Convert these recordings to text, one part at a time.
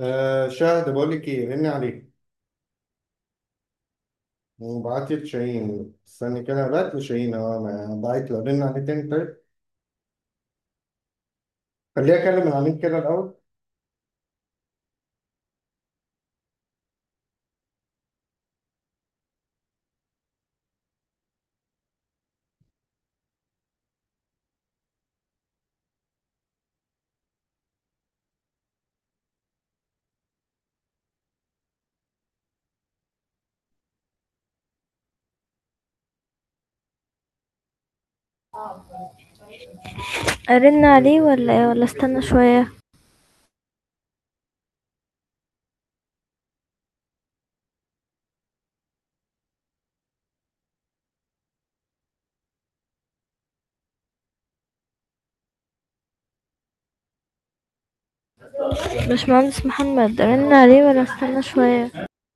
آه شاهد بقول لك ايه رن عليك وبعت لك شاهين استني كده بعت له شاهين اه انا بعت له رن عليه تاني طيب خليها اكلم العميل كده الاول ارن عليه ولا ايه ولا استنى شوية باشمهندس محمد ارن عليه ولا استنى شوية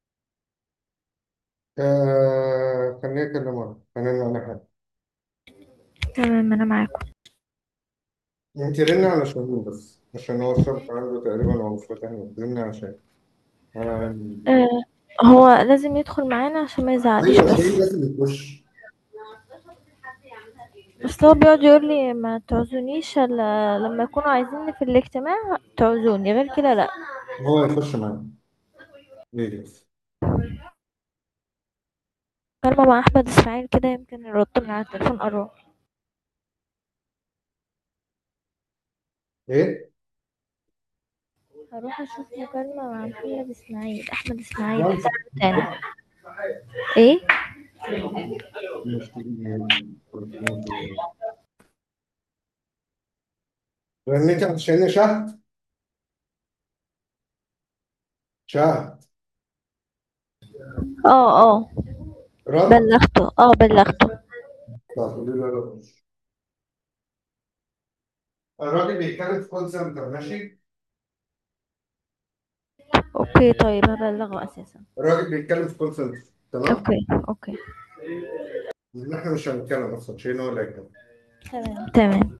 آه خليها اكلمها خلينا على حاجه تمام انا معاكم انت رن على شاهين بس عشان هو الشرط عنده تقريبا هو مش فاتح رن على شاهين انا آه هو لازم يدخل معانا عشان ما يزعليش ايوه بس شاهين لازم يخش بس هو بيقعد يقول لي ما تعوزونيش الا لما يكونوا عايزيني في الاجتماع تعوزوني غير كده لا هو يخش معانا ليه بس كلمة مع احمد اسماعيل كده يمكن يرد من على التليفون قرب ايه هروح اشوف مكالمة مع محمد اسماعيل احمد اسماعيل خلاص. حساب تاني ايه مش رنيت على شاهين يا شهد شهد اه اه رد بلغته اه بلغته طب قولي له لا. الراجل بيتكلم في كول سنتر ماشي اوكي طيب هبلغه اساسا الراجل بيتكلم في كول سنتر تمام اوكي اوكي لان احنا مش هنتكلم اصلا شيء هو اللي هيتكلم تمام تمام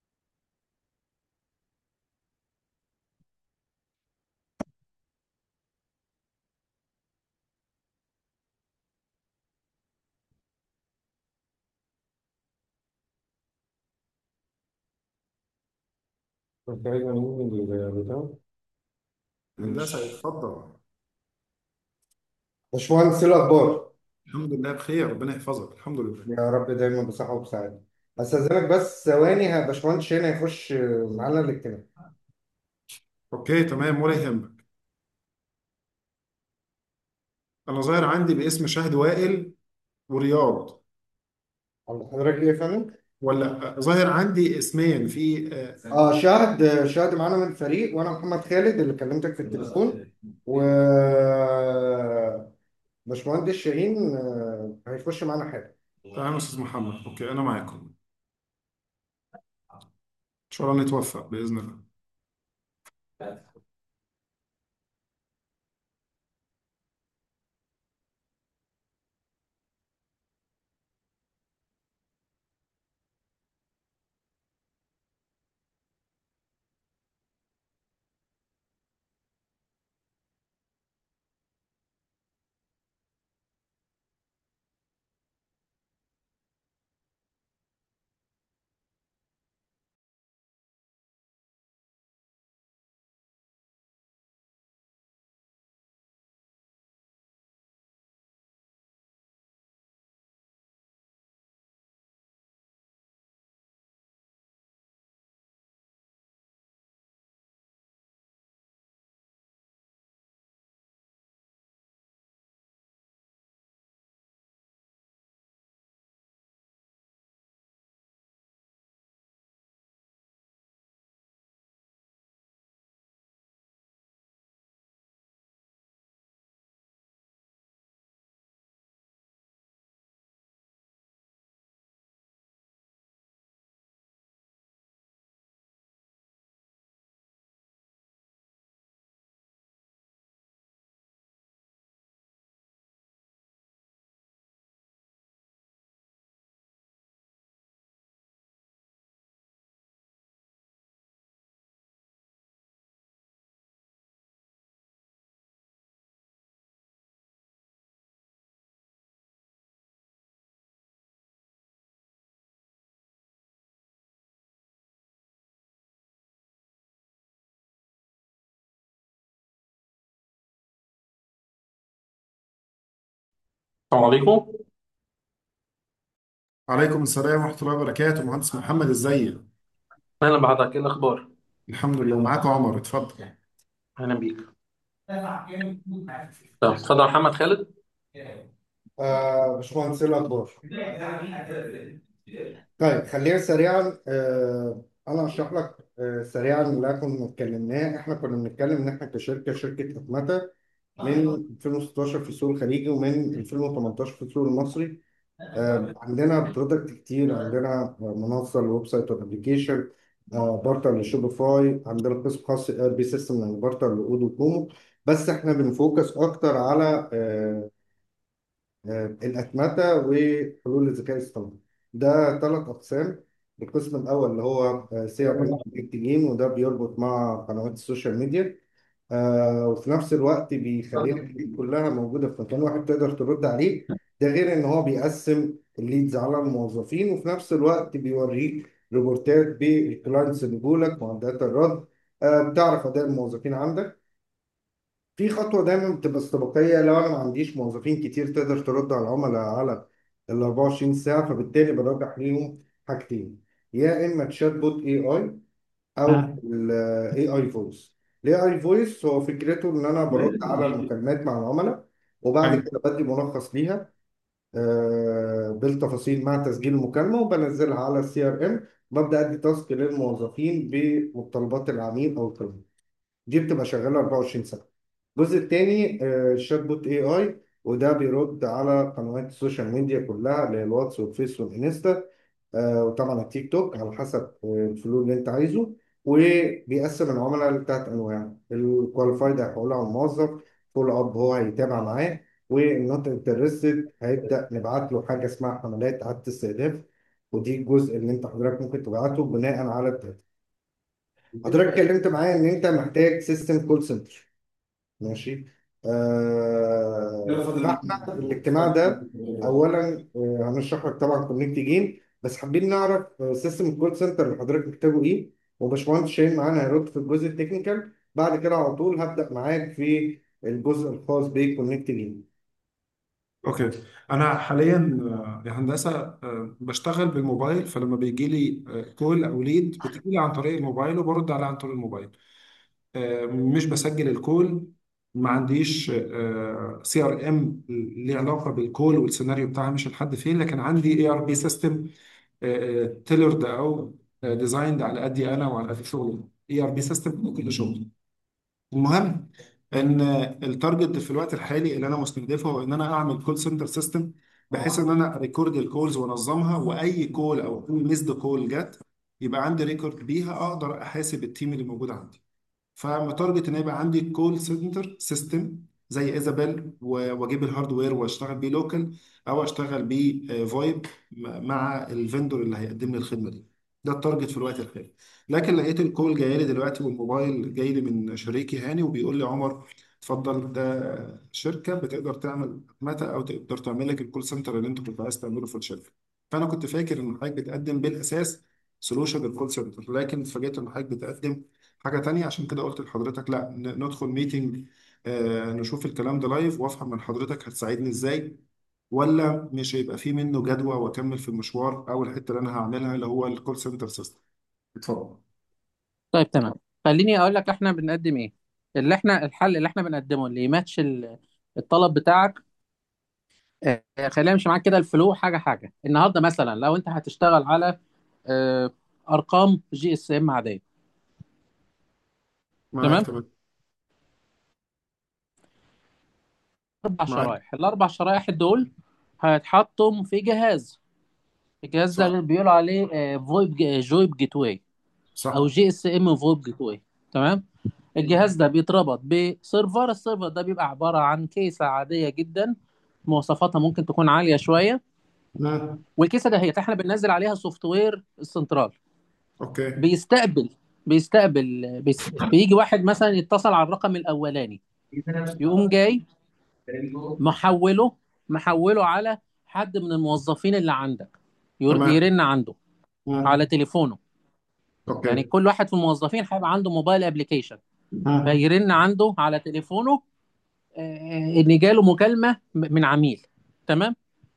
كنت عايز مين اللي بتاع هندسة اتفضل باشمهندس ايه الاخبار الحمد لله بخير ربنا يحفظك الحمد لله يا رب دايما بصحه وبسعاده استاذنك بس ثواني ها باشمهندس شيء هيخش معانا الاجتماع اوكي تمام ولا يهمك انا ظاهر عندي باسم شهد وائل ورياض عند حضرتك ايه يا فندم؟ ولا ظاهر عندي اسمين في آه، اه شاهد شاهد معانا من الفريق وانا محمد خالد اللي كلمتك في التليفون و باشمهندس شاهين آه، هيخش معانا حاجه تمام يا استاذ محمد اوكي انا معاكم ان شاء الله نتوفق باذن الله السلام عليكم عليكم السلام ورحمة الله وبركاته مهندس محمد ازيك اهلا بحضرتك ايه الاخبار الحمد لله معاك عمر اتفضل اهلا بيك طب اتفضل يا محمد خالد آه باشمهندس إيه الأخبار طيب خلينا سريعا آه انا اشرح لك آه سريعا اللي كنا اتكلمناه احنا كنا بنتكلم ان احنا كشركه شركه اتمته من 2016 في السوق الخليجي ومن 2018 في السوق المصري آه عندنا برودكت كتير عندنا منصه الويب سايت والابلكيشن آه بارتر لشوبيفاي عندنا قسم خاص ار بي سيستم يعني بارتر لاودو كومو بس احنا بنفوكس اكتر على آه، آه، الأتمتة وحلول الذكاء الاصطناعي ده ثلاث أقسام القسم الأول اللي هو سي ار ام محتاجين وده بيربط مع قنوات السوشيال ميديا آه وفي نفس الوقت بيخلي لك الليد كلها موجودة في مكان واحد تقدر ترد عليه ده غير إن هو بيقسم الليدز على الموظفين وفي نفس الوقت بيوريك ريبورتات بالكلاينتس اللي جولك معدات الرد آه بتعرف أداء الموظفين عندك في خطوة دايما بتبقى استباقية لو أنا ما عنديش موظفين كتير تقدر ترد على العملاء على ال 24 ساعة فبالتالي برجح ليهم حاجتين يا إما تشات بوت اي اي أو الاي اي فويس الاي اي فويس هو فكرته إن أنا برد على المكالمات مع العملاء وبعد حلو كده بدي ملخص ليها آه، بالتفاصيل مع تسجيل المكالمة وبنزلها على السي ار ام ببدأ أدي تاسك للموظفين بمتطلبات العميل أو الطلب دي بتبقى شغالة 24 ساعة الجزء التاني آه، شات بوت اي اي وده بيرد على قنوات السوشيال ميديا كلها اللي هي الواتس والفيس والانستا آه، وطبعا التيك توك على حسب آه، الفلو اللي انت عايزه وبيقسم العملاء لثلاث انواع الكواليفايد هيحولها على الموظف فول اب هو هيتابع معاه والنوت انترستد هيبدا نبعت له حاجه اسمها حملات اعاده استهداف ودي الجزء اللي انت حضرتك ممكن تبعته بناء على الداتا حضرتك اتكلمت معايا ان انت محتاج سيستم كول سنتر ماشي آه فاحنا الاجتماع ده اولا آه هنشرح لك طبعا كونكت جيم بس حابين نعرف آه سيستم الكول سنتر اللي حضرتك محتاجه ايه وباشمهندس شاهين معانا هيرد في الجزء التكنيكال بعد كده على طول هبدأ معاك في الجزء الخاص بكونكت جيم اوكي انا حاليا آه، يا هندسة آه، بشتغل بالموبايل فلما بيجي لي آه، كول او ليد بتجي لي عن طريق الموبايل وبرد عليها عن طريق الموبايل آه، مش بسجل الكول ما عنديش سي ار ام ليه علاقه بالكول والسيناريو بتاعها مش لحد فين لكن عندي اي ار بي سيستم تيلرد او ديزايند على قدي انا وعلى قد شغلي اي ار بي سيستم لكل شغل المهم ان التارجت في الوقت الحالي اللي انا مستهدفه هو ان انا اعمل كول سنتر سيستم بحيث ان انا ريكورد الكولز وانظمها واي كول او ميسد كول جت يبقى عندي ريكورد بيها اقدر احاسب التيم اللي موجود عندي فمتارجت ان يبقى عندي كول سنتر سيستم زي ايزابيل و- واجيب الهاردوير واشتغل بيه لوكال او اشتغل بيه فويب مع الفندور اللي هيقدم لي الخدمه دي ده التارجت في الوقت الحالي لكن لقيت الكول جاي لي دلوقتي والموبايل جاي لي من شريكي هاني وبيقول لي عمر اتفضل ده شركه بتقدر تعمل متى او تقدر تعمل لك الكول سنتر اللي انت كنت عايز تعمله في الشركه فانا كنت فاكر ان حضرتك بتقدم بالاساس سولوشن الكول سنتر لكن اتفاجئت ان حضرتك بتقدم حاجة تانية عشان كده قلت لحضرتك لا ن- ندخل ميتنج آه نشوف الكلام ده لايف وافهم من حضرتك هتساعدني ازاي ولا مش هيبقى فيه منه جدوى واكمل في المشوار او الحتة اللي انا هعملها اللي هو الكول سنتر سيستم اتفضل طيب تمام خليني اقول لك احنا بنقدم ايه اللي احنا الحل اللي احنا بنقدمه اللي يماتش ال- الطلب بتاعك آه، خلينا نمشي معاك كده الفلو حاجه حاجه النهارده مثلا لو انت هتشتغل على آه، ارقام جي اس ام عاديه معاك تمام تمام اربع معاك شرائح الاربع شرائح دول هيتحطوا في جهاز الجهاز ده صح اللي بيقولوا عليه آه، فويب جويب جيت واي او صح جي اس ام فويب جيت واي تمام الجهاز ده بيتربط بسيرفر السيرفر ده بيبقى عبارة عن كيسة عادية جدا مواصفاتها ممكن تكون عالية شوية نعم والكيسة ده هي احنا بننزل عليها سوفت وير السنترال اوكي بيستقبل بيستقبل بيس... بيجي واحد مثلا يتصل على الرقم الأولاني يقوم جاي محوله محوله على حد من الموظفين اللي عندك ير- تمام بيرن عنده على مم. تليفونه يعني اوكي كل واحد في الموظفين هيبقى عنده موبايل ابلكيشن مم. فيرن عنده على تليفونه آه، ان جاله مكالمه م- من عميل تمام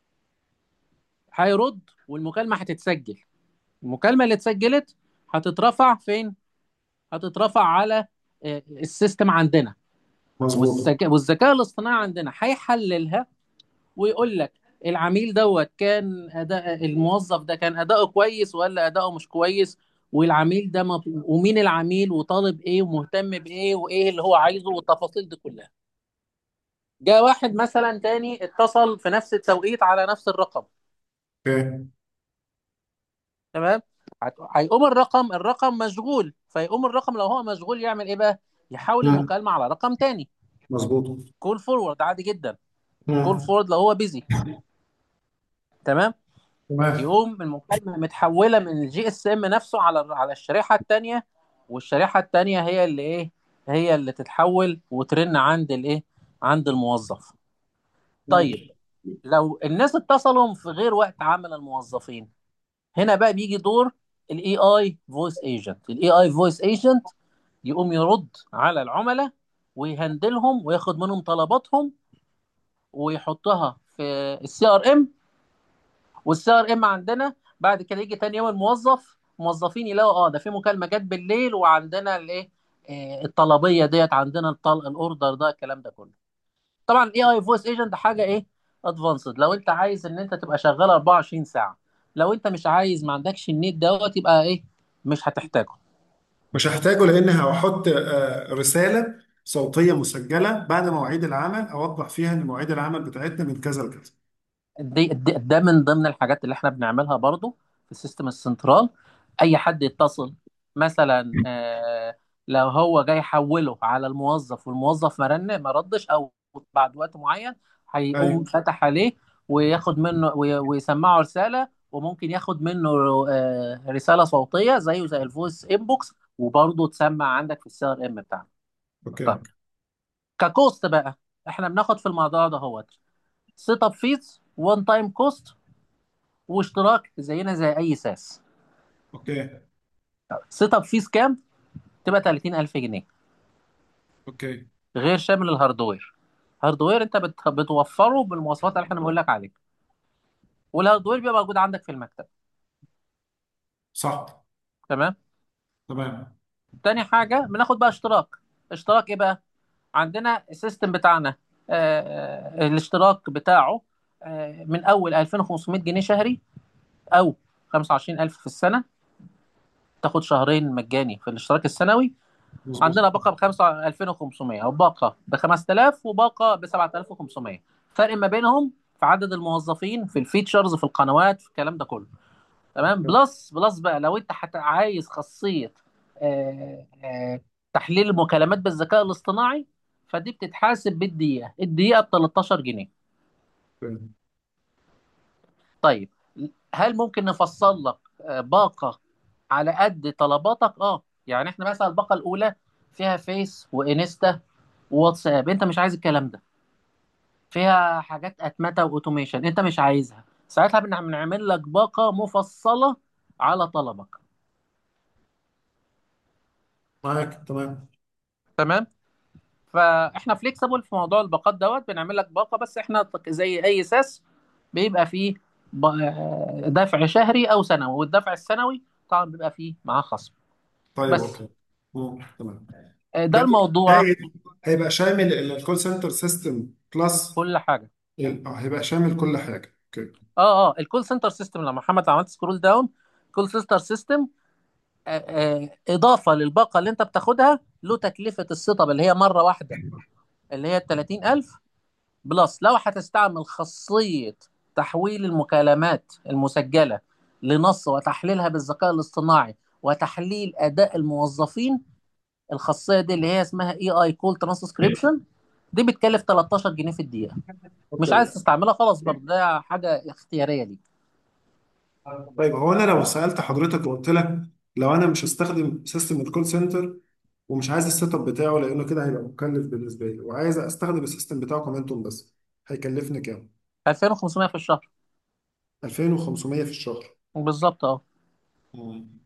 هيرد والمكالمه هتتسجل المكالمه اللي اتسجلت هتترفع فين هتترفع على آه، السيستم عندنا مظبوط والذكاء والذكاء الاصطناعي عندنا هيحللها ويقول لك العميل دوت كان اداء الموظف ده كان اداؤه كويس ولا اداؤه مش كويس والعميل ده مط... ومين العميل وطالب ايه ومهتم بايه وايه اللي هو عايزه والتفاصيل دي كلها جاء واحد مثلا تاني اتصل في نفس التوقيت على نفس الرقم اوكي تمام هت- هيقوم الرقم الرقم مشغول فيقوم الرقم لو هو مشغول يعمل ايه بقى يحول مم. المكالمة على رقم تاني مظبوط كول فورورد عادي جدا كول مم. فورورد لو هو بيزي تمام تمام يقوم المكالمة متحولة من الجي اس ام نفسه على على الشريحة التانية والشريحة التانية هي اللي ايه هي اللي تتحول وترن عند الايه عند الموظف طيب لو الناس اتصلوا في غير وقت عمل الموظفين هنا بقى بيجي دور الاي اي فويس ايجنت الاي اي فويس ايجنت يقوم يرد على العملاء ويهندلهم وياخد منهم طلباتهم ويحطها في السي ار ام والسي ار ام عندنا بعد كده يجي تاني يوم الموظف موظفين يلاقوا اه ده في مكالمه جت بالليل وعندنا الايه آه، الطلبيه ديت عندنا الطل... الاوردر ده الكلام ده كله طبعا الاي اي فويس ايجنت ده حاجه ايه ادفانسد لو انت عايز ان انت تبقى شغال 24 ساعه لو انت مش عايز ما عندكش النت دوت يبقى ايه مش هتحتاجه مش هحتاجه لان هحط آه، رساله صوتيه مسجله بعد مواعيد العمل اوضح فيها ان مواعيد العمل بتاعتنا من كذا لكذا دي دي- ده من ضمن الحاجات اللي احنا بنعملها برضو في السيستم السنترال اي حد يتصل مثلا آه، لو هو جاي يحوله على الموظف والموظف ما رن ما ردش او بعد وقت معين هيقوم ايوه فتح عليه وياخد منه وي- ويسمعه رسالة وممكن ياخد منه آه، رسالة صوتية زيه زي الفويس انبوكس وبرضه تسمع عندك في السي ار ام بتاعك اوكي طيب ككوست بقى احنا بناخد في الموضوع ده هو سيت اب فيز وان تايم كوست واشتراك زينا زي اي ساس اوكي سيت اب فيز كام تبقى 30000 جنيه اوكي غير شامل الهاردوير هاردوير انت بت... بتوفره بالمواصفات اللي احنا بنقول لك عليها والهاردوير بيبقى موجود عندك في المكتب صح تمام تمام تاني حاجه بناخد بقى اشتراك اشتراك ايه بقى عندنا السيستم بتاعنا آه آه، الاشتراك بتاعه آه من اول 2500 جنيه شهري او 25000 في السنه تاخد شهرين مجاني في الاشتراك السنوي مظبوط عندنا باقه ب 2500 او باقه ب 5000 وباقه ب 7500 فرق ما بينهم في عدد الموظفين في الفيتشرز في القنوات في الكلام ده كله تمام بلس بلس بقى لو انت حت عايز خاصيه آه، آه، تحليل المكالمات بالذكاء الاصطناعي فدي بتتحاسب بالدقيقه الدقيقه ب 13 جنيه اوكي. طيب هل ممكن نفصل لك آه، باقه على قد طلباتك اه يعني احنا مثلا الباقه الاولى فيها فيس وانستا وواتساب انت مش عايز الكلام ده فيها حاجات اتمته واوتوميشن انت مش عايزها ساعتها بنع- بنعمل لك باقه مفصله على طلبك معاك تمام تمام فاحنا فليكسبل في موضوع الباقات دوت بنعمل لك باقه بس احنا زي اي ساس بيبقى فيه ب- دفع شهري او سنوي والدفع السنوي طبعا بيبقى فيه معاه خصم طيب بس اوكي مم. تمام آه، ده ده الموضوع هي- هيبقى شامل الكول سنتر سيستم بلس كل حاجه اه هيبقى شامل كل حاجه اوكي اه اه الكول سنتر سيستم لما محمد عملت سكرول داون كول سنتر سيستم اضافه للباقه اللي انت بتاخدها له تكلفه السيت اب اللي هي مره واحده اللي هي ال 30000 بلس لو هتستعمل خاصيه تحويل المكالمات المسجله لنص وتحليلها بالذكاء الاصطناعي وتحليل اداء الموظفين الخاصيه دي اللي هي اسمها اي اي كول ترانسكريبشن دي بتكلف 13 جنيه في الدقيقه مش اوكي عايز تستعملها خلاص برضه ده حاجه اختياريه ليك طيب هو انا لو سالت حضرتك وقلت لك لو انا مش هستخدم سيستم الكول سنتر ومش عايز السيت اب بتاعه لانه كده هيبقى مكلف بالنسبه لي وعايز استخدم السيستم بتاعه كمان بس هيكلفني كام 2500 في الشهر 2500 في الشهر بالظبط اه مم.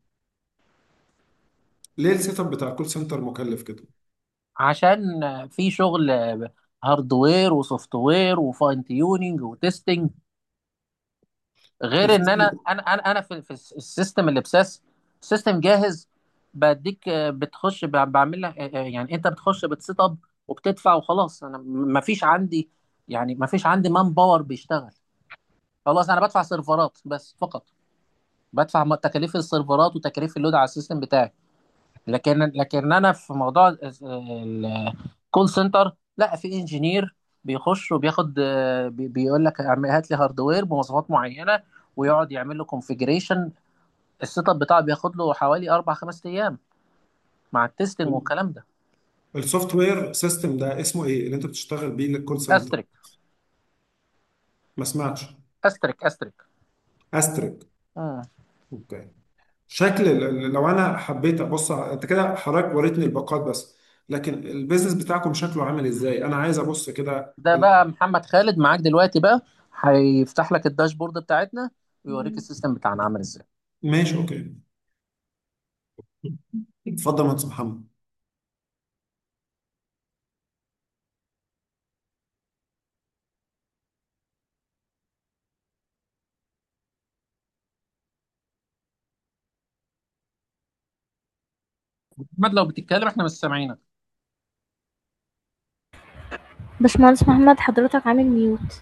ليه السيت اب بتاع الكول سنتر مكلف كده عشان في شغل هاردوير وسوفت وير وفاين تيوننج وتستنج غير ان انا السيستم انا انا انا في, في السيستم اللي بساس سيستم جاهز بديك آه، بتخش ب- بعمل لك آه، آه، يعني انت بتخش بتسيت اب وبتدفع وخلاص انا ما فيش عندي يعني ما فيش عندي مان باور بيشتغل خلاص انا بدفع سيرفرات بس فقط بدفع م- تكاليف السيرفرات وتكاليف اللود على السيستم بتاعي لكن لكن انا في موضوع الكول سنتر لا في انجينير بيخش وبياخد آه، بي- بيقول لك اعمل- هات لي هاردوير بمواصفات معينه ويقعد يعمل له كونفيجريشن السيت اب بتاعه بياخد له حوالي اربع خمس ايام مع التستنج والكلام ده السوفت وير سيستم ده اسمه ايه اللي انت بتشتغل بيه للكول سنتر استريك ما سمعتش استريك استريك استريك مم. اوكي شكل ال- ال- لو انا حبيت ابص على- انت كده حضرتك وريتني الباقات بس لكن البيزنس بتاعكم شكله عامل ازاي انا عايز ابص كده ده بقى محمد خالد معاك دلوقتي بقى هيفتح لك الداشبورد بتاعتنا ويوريك السيستم بتاعنا عامل ازاي ماشي اوكي اتفضل يا مهندس محمد محمد لو بتتكلم احنا مش سامعينك باشمهندس محمد حضرتك عامل ميوت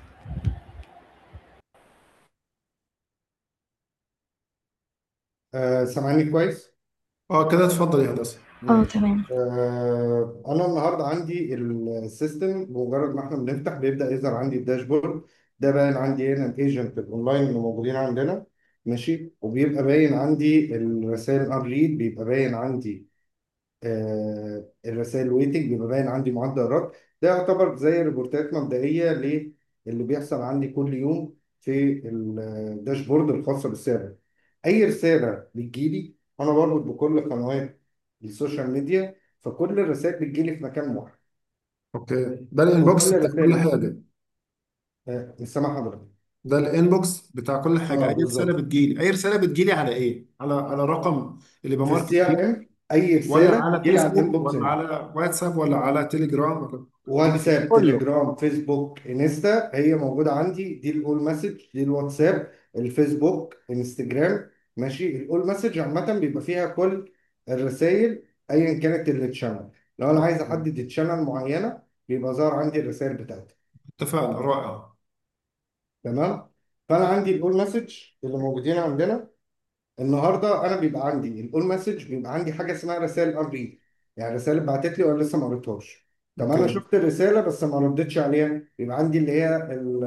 آه سامعني كويس؟ اه كده اتفضل يا هندسه اه ماشي تمام آه انا النهارده عندي السيستم بمجرد ما احنا بنفتح بيبدا يظهر عندي الداشبورد ده باين عندي هنا الايجنت الاونلاين اللي موجودين عندنا ماشي وبيبقى باين عندي الرسائل ار ريد بيبقى باين عندي آه، الرسائل ويتنج بيبقى باين عندي معدل الرد ده يعتبر زي ريبورتات مبدئيه للي بيحصل عندي كل يوم في الداشبورد الخاصه بالسيرفر اي رساله بتجيلي انا بربط بكل قنوات السوشيال ميديا فكل الرسائل بتجيلي في مكان واحد اوكي ده الانبوكس وكل بتاع كل الرسائل حاجه آه، مش سامع حضرتك ده الانبوكس بتاع كل حاجه اه اي رساله بالظبط بتجيلي اي رساله بتجيلي على ايه على على رقم اللي في بماركت السي ار بيه ام اي ولا رساله على بتجيلي على فيسبوك الانبوكس ولا هنا على واتساب ولا على تليجرام ولا واتساب كله تليجرام فيسبوك انستا هي موجودة عندي دي الاول مسج دي الواتساب الفيسبوك انستجرام ماشي الاول مسج عامة بيبقى فيها كل الرسائل ايا كانت التشانل لو انا عايز اوكي احدد تشانل معينة بيبقى ظاهر عندي الرسائل بتاعتي اتفقنا رائع تمام فانا عندي الاول مسج اللي موجودين عندنا النهارده انا بيبقى عندي الاول مسج بيبقى عندي حاجه اسمها رسائل امري يعني رسائل اتبعتت لي وانا لسه ما قريتهاش طب انا اوكي شفت الرساله بس ما ردتش عليها يبقى عندي اللي هي ال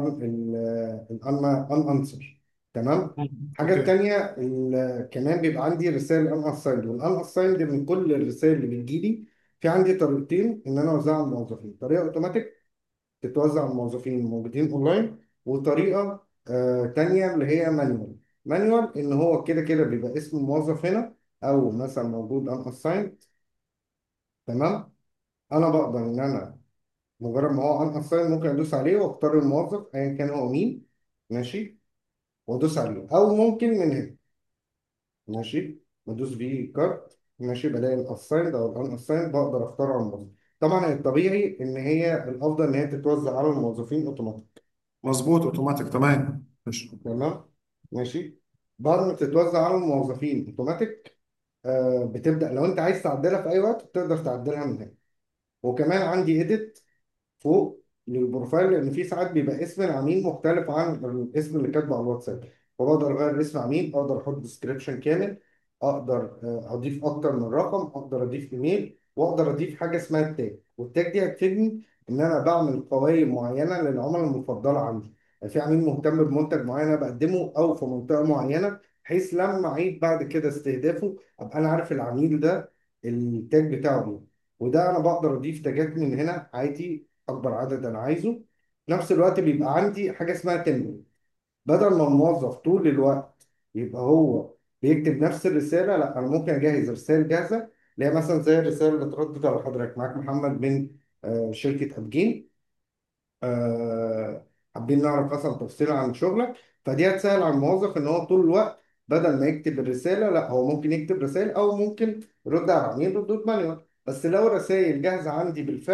ان انسر تمام الحاجه اوكي التانيه ال- كمان بيبقى عندي رسائل ان اسايند والان اسايند من كل الرسائل اللي بتجيلي في عندي طريقتين ان انا اوزعها على الموظفين طريقه اوتوماتيك تتوزع على الموظفين الموجودين اونلاين وطريقه آه تانية اللي هي مانيوال مانيوال ان هو كده كده بيبقى اسم الموظف هنا او مثلا موجود ان اسايند تمام انا بقدر ان انا مجرد ما هو ان اسايند ممكن ادوس عليه واختار الموظف ايا كان هو مين ماشي وادوس عليه او ممكن من هنا ماشي بدوس فيه كارت ماشي بلاقي الاسايند او الان اسايند بقدر اختاره على الموظف طبعا الطبيعي ان هي الافضل ان هي تتوزع على الموظفين اوتوماتيك مظبوط اوتوماتيك تمام ماشي تمام ماشي بعد ما تتوزع على الموظفين اوتوماتيك آه بتبدا لو انت عايز تعدلها في اي وقت تقدر تعدلها من هنا وكمان عندي ايديت فوق للبروفايل لان في ساعات بيبقى اسم العميل مختلف عن الاسم اللي كاتبه على الواتساب فبقدر اغير اسم عميل اقدر احط ديسكريبشن كامل اقدر آه، اضيف اكتر من رقم اقدر اضيف ايميل واقدر اضيف حاجه اسمها التاج والتاج دي هتفيدني ان انا بعمل قوائم معينه للعملاء المفضله عندي يعني في عميل مهتم بمنتج معين انا بقدمه او في منطقه معينه بحيث لما اعيد بعد كده استهدافه ابقى انا عارف العميل ده التاج بتاعه ايه وده انا بقدر اضيف تاجات من هنا عادي اكبر عدد انا عايزه في نفس الوقت بيبقى عندي حاجه اسمها تمبلت بدل ما الموظف طول الوقت يبقى هو بيكتب نفس الرساله لا انا ممكن اجهز رسائل جاهزه اللي هي مثلا زي الرساله اللي اتردت على حضرتك معاك محمد من آه، شركه ابجين آه، حابين نعرف مثلا تفصيل عن شغلك فدي هتسهل على الموظف ان هو طول الوقت بدل ما يكتب الرساله لا هو ممكن يكتب رسائل او ممكن يرد على العميل ردود مانيوال بس لو الرسائل جاهزه عندي بالفعل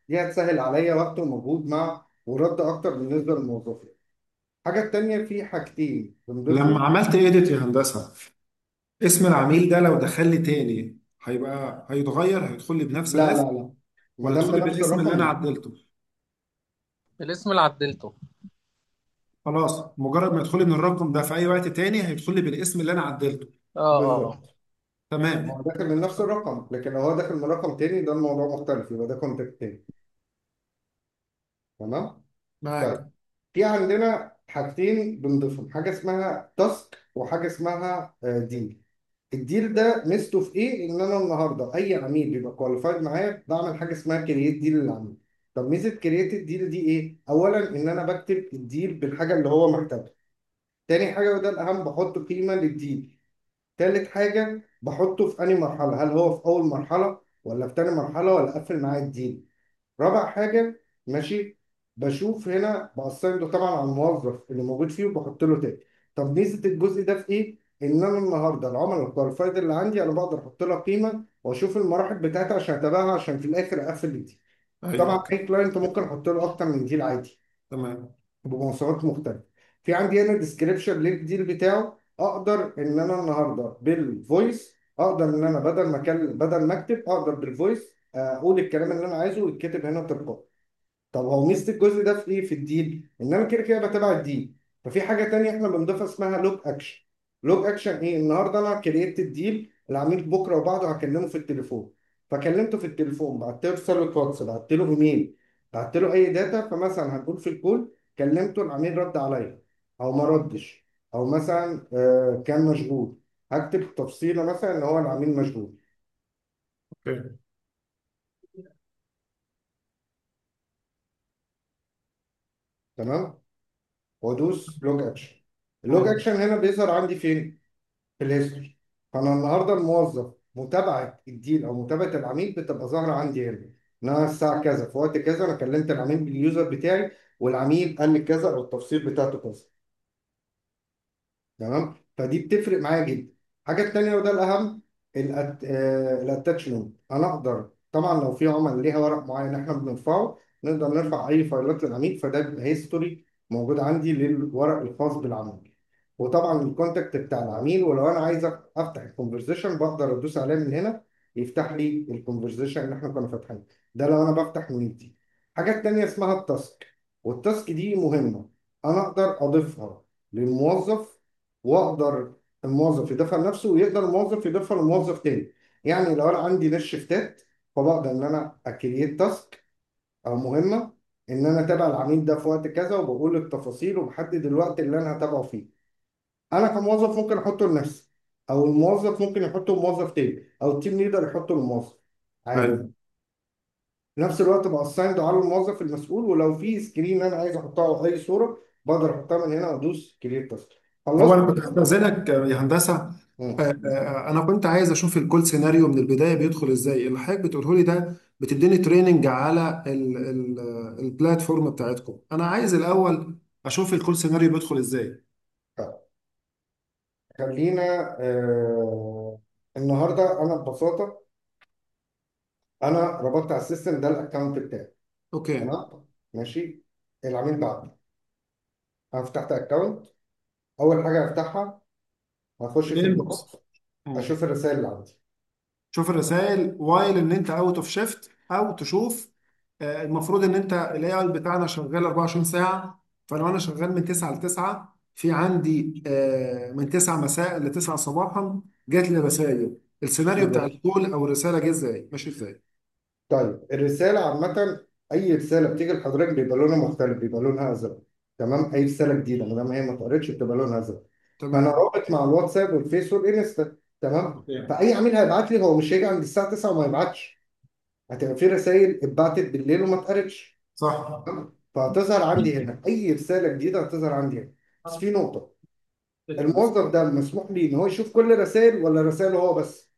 دي هتسهل عليا وقت ومجهود مع ورد اكتر بالنسبه للموظفين الحاجه التانيه في حاجتين لما بنضيفهم عملت ايديت يا هندسه اسم العميل ده لو دخل لي تاني هيبقى هيتغير هيدخل لي بنفس لا الاسم لا لا ما ولا دام يدخل لي بنفس بالاسم اللي انا الرقم عدلته الاسم اللي عدلته خلاص مجرد ما يدخل لي من الرقم ده في اي وقت تاني هيدخل لي بالاسم اللي انا عدلته اه اه آه. بالظبط هو تمام داخل من نفس الرقم لكن لو هو داخل من رقم تاني ده الموضوع مختلف يبقى ده كونتاكت تاني تمام طيب معاك في عندنا حاجتين بنضيفهم حاجه اسمها تاسك وحاجه اسمها ديل الديل ده ميزته في ايه ان انا النهارده اي عميل بيبقى كواليفايد معايا بعمل حاجه اسمها كرييت ديل للعميل طب ميزه كرييت الديل دي ايه اولا ان انا بكتب الديل بالحاجه اللي هو محتاجها تاني حاجه وده الاهم بحط قيمه للديل تالت حاجة بحطه في أنهي مرحلة هل هو في أول مرحلة ولا في تاني مرحلة ولا قفل معايا الديل رابع حاجة ماشي بشوف هنا بأساين ده طبعا على الموظف اللي موجود فيه وبحط له تاني طب ميزة الجزء ده في إيه؟ إن أنا النهاردة العملاء الكواليفايد اللي عندي أنا بقدر أحط لها قيمة وأشوف المراحل بتاعتها عشان أتابعها عشان في الآخر أقفل الديل طبعا ايوه أي كلاينت ممكن أحط له أكتر من ديل عادي تمام بمواصفات مختلفة في عندي هنا ديسكريبشن للديل بتاعه اقدر ان انا النهارده بالفويس اقدر ان انا بدل ما كل... بدل ما اكتب اقدر بالفويس اقول الكلام اللي انا عايزه ويتكتب هنا تلقائي طب هو ميزه الجزء ده في ايه في الديل ان انا كده كده بتابع الديل ففي حاجه تانية احنا بنضيفها اسمها لوج اكشن لوج اكشن ايه النهارده انا كريت الديل العميل بكره وبعده هكلمه في التليفون فكلمته في التليفون بعت له رساله واتس بعت له ايميل بعت له اي داتا فمثلا هنقول في الكول كلمته العميل رد عليا او ما ردش او مثلا آه، كان مشغول هكتب تفصيله مثلا ان هو العميل مشغول اوكي تمام وادوس لوج اكشن اللوج مم. اكشن هنا بيظهر عندي فين في الهيستوري فانا النهارده الموظف متابعه الديل او متابعه العميل بتبقى ظاهره عندي هنا ان انا الساعه كذا في وقت كذا انا كلمت العميل باليوزر بتاعي والعميل قال لي كذا او التفصيل بتاعته كذا تمام فدي بتفرق معايا جدا الحاجه التانيه وده الاهم الاتاتشمنت انا اقدر طبعا لو في عمل ليها ورق معين احنا بنرفعه نقدر نرفع اي فايلات للعميل فده بيبقى هيستوري موجود عندي للورق الخاص بالعميل وطبعا الكونتاكت بتاع العميل ولو انا عايز افتح الكونفرزيشن بقدر ادوس عليه من هنا يفتح لي الكونفرزيشن اللي احنا كنا فاتحينه ده لو انا بفتح من دي حاجه تانيه اسمها التاسك والتاسك دي مهمه انا اقدر اضيفها للموظف واقدر الموظف يضيفها لنفسه ويقدر الموظف يضيفها لموظف تاني يعني لو انا عندي ناس شفتات فبقدر ان انا اكريت تاسك او مهمه ان انا اتابع العميل ده في وقت كذا وبقول التفاصيل وبحدد الوقت اللي انا هتابعه فيه انا كموظف ممكن احطه لنفسي او الموظف ممكن يحطه لموظف تاني او التيم ليدر يحطه للموظف عادي ايوه في نفس الوقت بأساين ده على الموظف المسؤول ولو في سكرين انا عايز احطها او اي صوره بقدر احطها من هنا وادوس كريت تاسك هو خلصت انا كنت هستاذنك يا هندسه مم. آه، آه، انا كنت عايز اشوف الكول سيناريو من البدايه بيدخل ازاي اللي حضرتك بتقوله لي ده بتديني تريننج على ال- ال- البلاتفورم بتاعتكم انا عايز الاول اشوف الكول سيناريو بيدخل ازاي خلينا آه النهارده انا ببساطه انا ربطت على السيستم ده الاكونت بتاعي اوكي تمام ماشي العميل بعت انا فتحت اكونت اول حاجه افتحها هخش في الانبوكس البوكس اشوف الرسائل اللي عندي شوف الرسائل وايل ان انت اوت اوف شيفت او تشوف آه، المفروض ان انت الاي اي بتاعنا شغال 24 ساعه فلو انا شغال من 9 ل 9 في عندي آه، من 9 مساء ل 9 صباحا جات لي رسائل السيناريو بتاع بالظبط الكول او الرساله جه ازاي ماشي ازاي طيب الرساله عامه اي رساله بتيجي لحضرتك بيبقى لونها مختلف بيبقى لونها ازرق تمام اي رساله جديده ما دام هي ما اتقريتش بتبقى لونها ازرق فانا تمام رابط مع الواتساب والفيس والانستا تمام اوكي فاي عميل هيبعت لي هو مش هيجي عند الساعه 9 وما يبعتش هتبقى في رسائل اتبعتت بالليل وما اتقرتش صح فهتظهر عندي هنا اي رساله جديده هتظهر عندي هنا بس في نقطه الموظف ده مسموح لي ان هو يشوف كل الرسائل ولا رسائله هو بس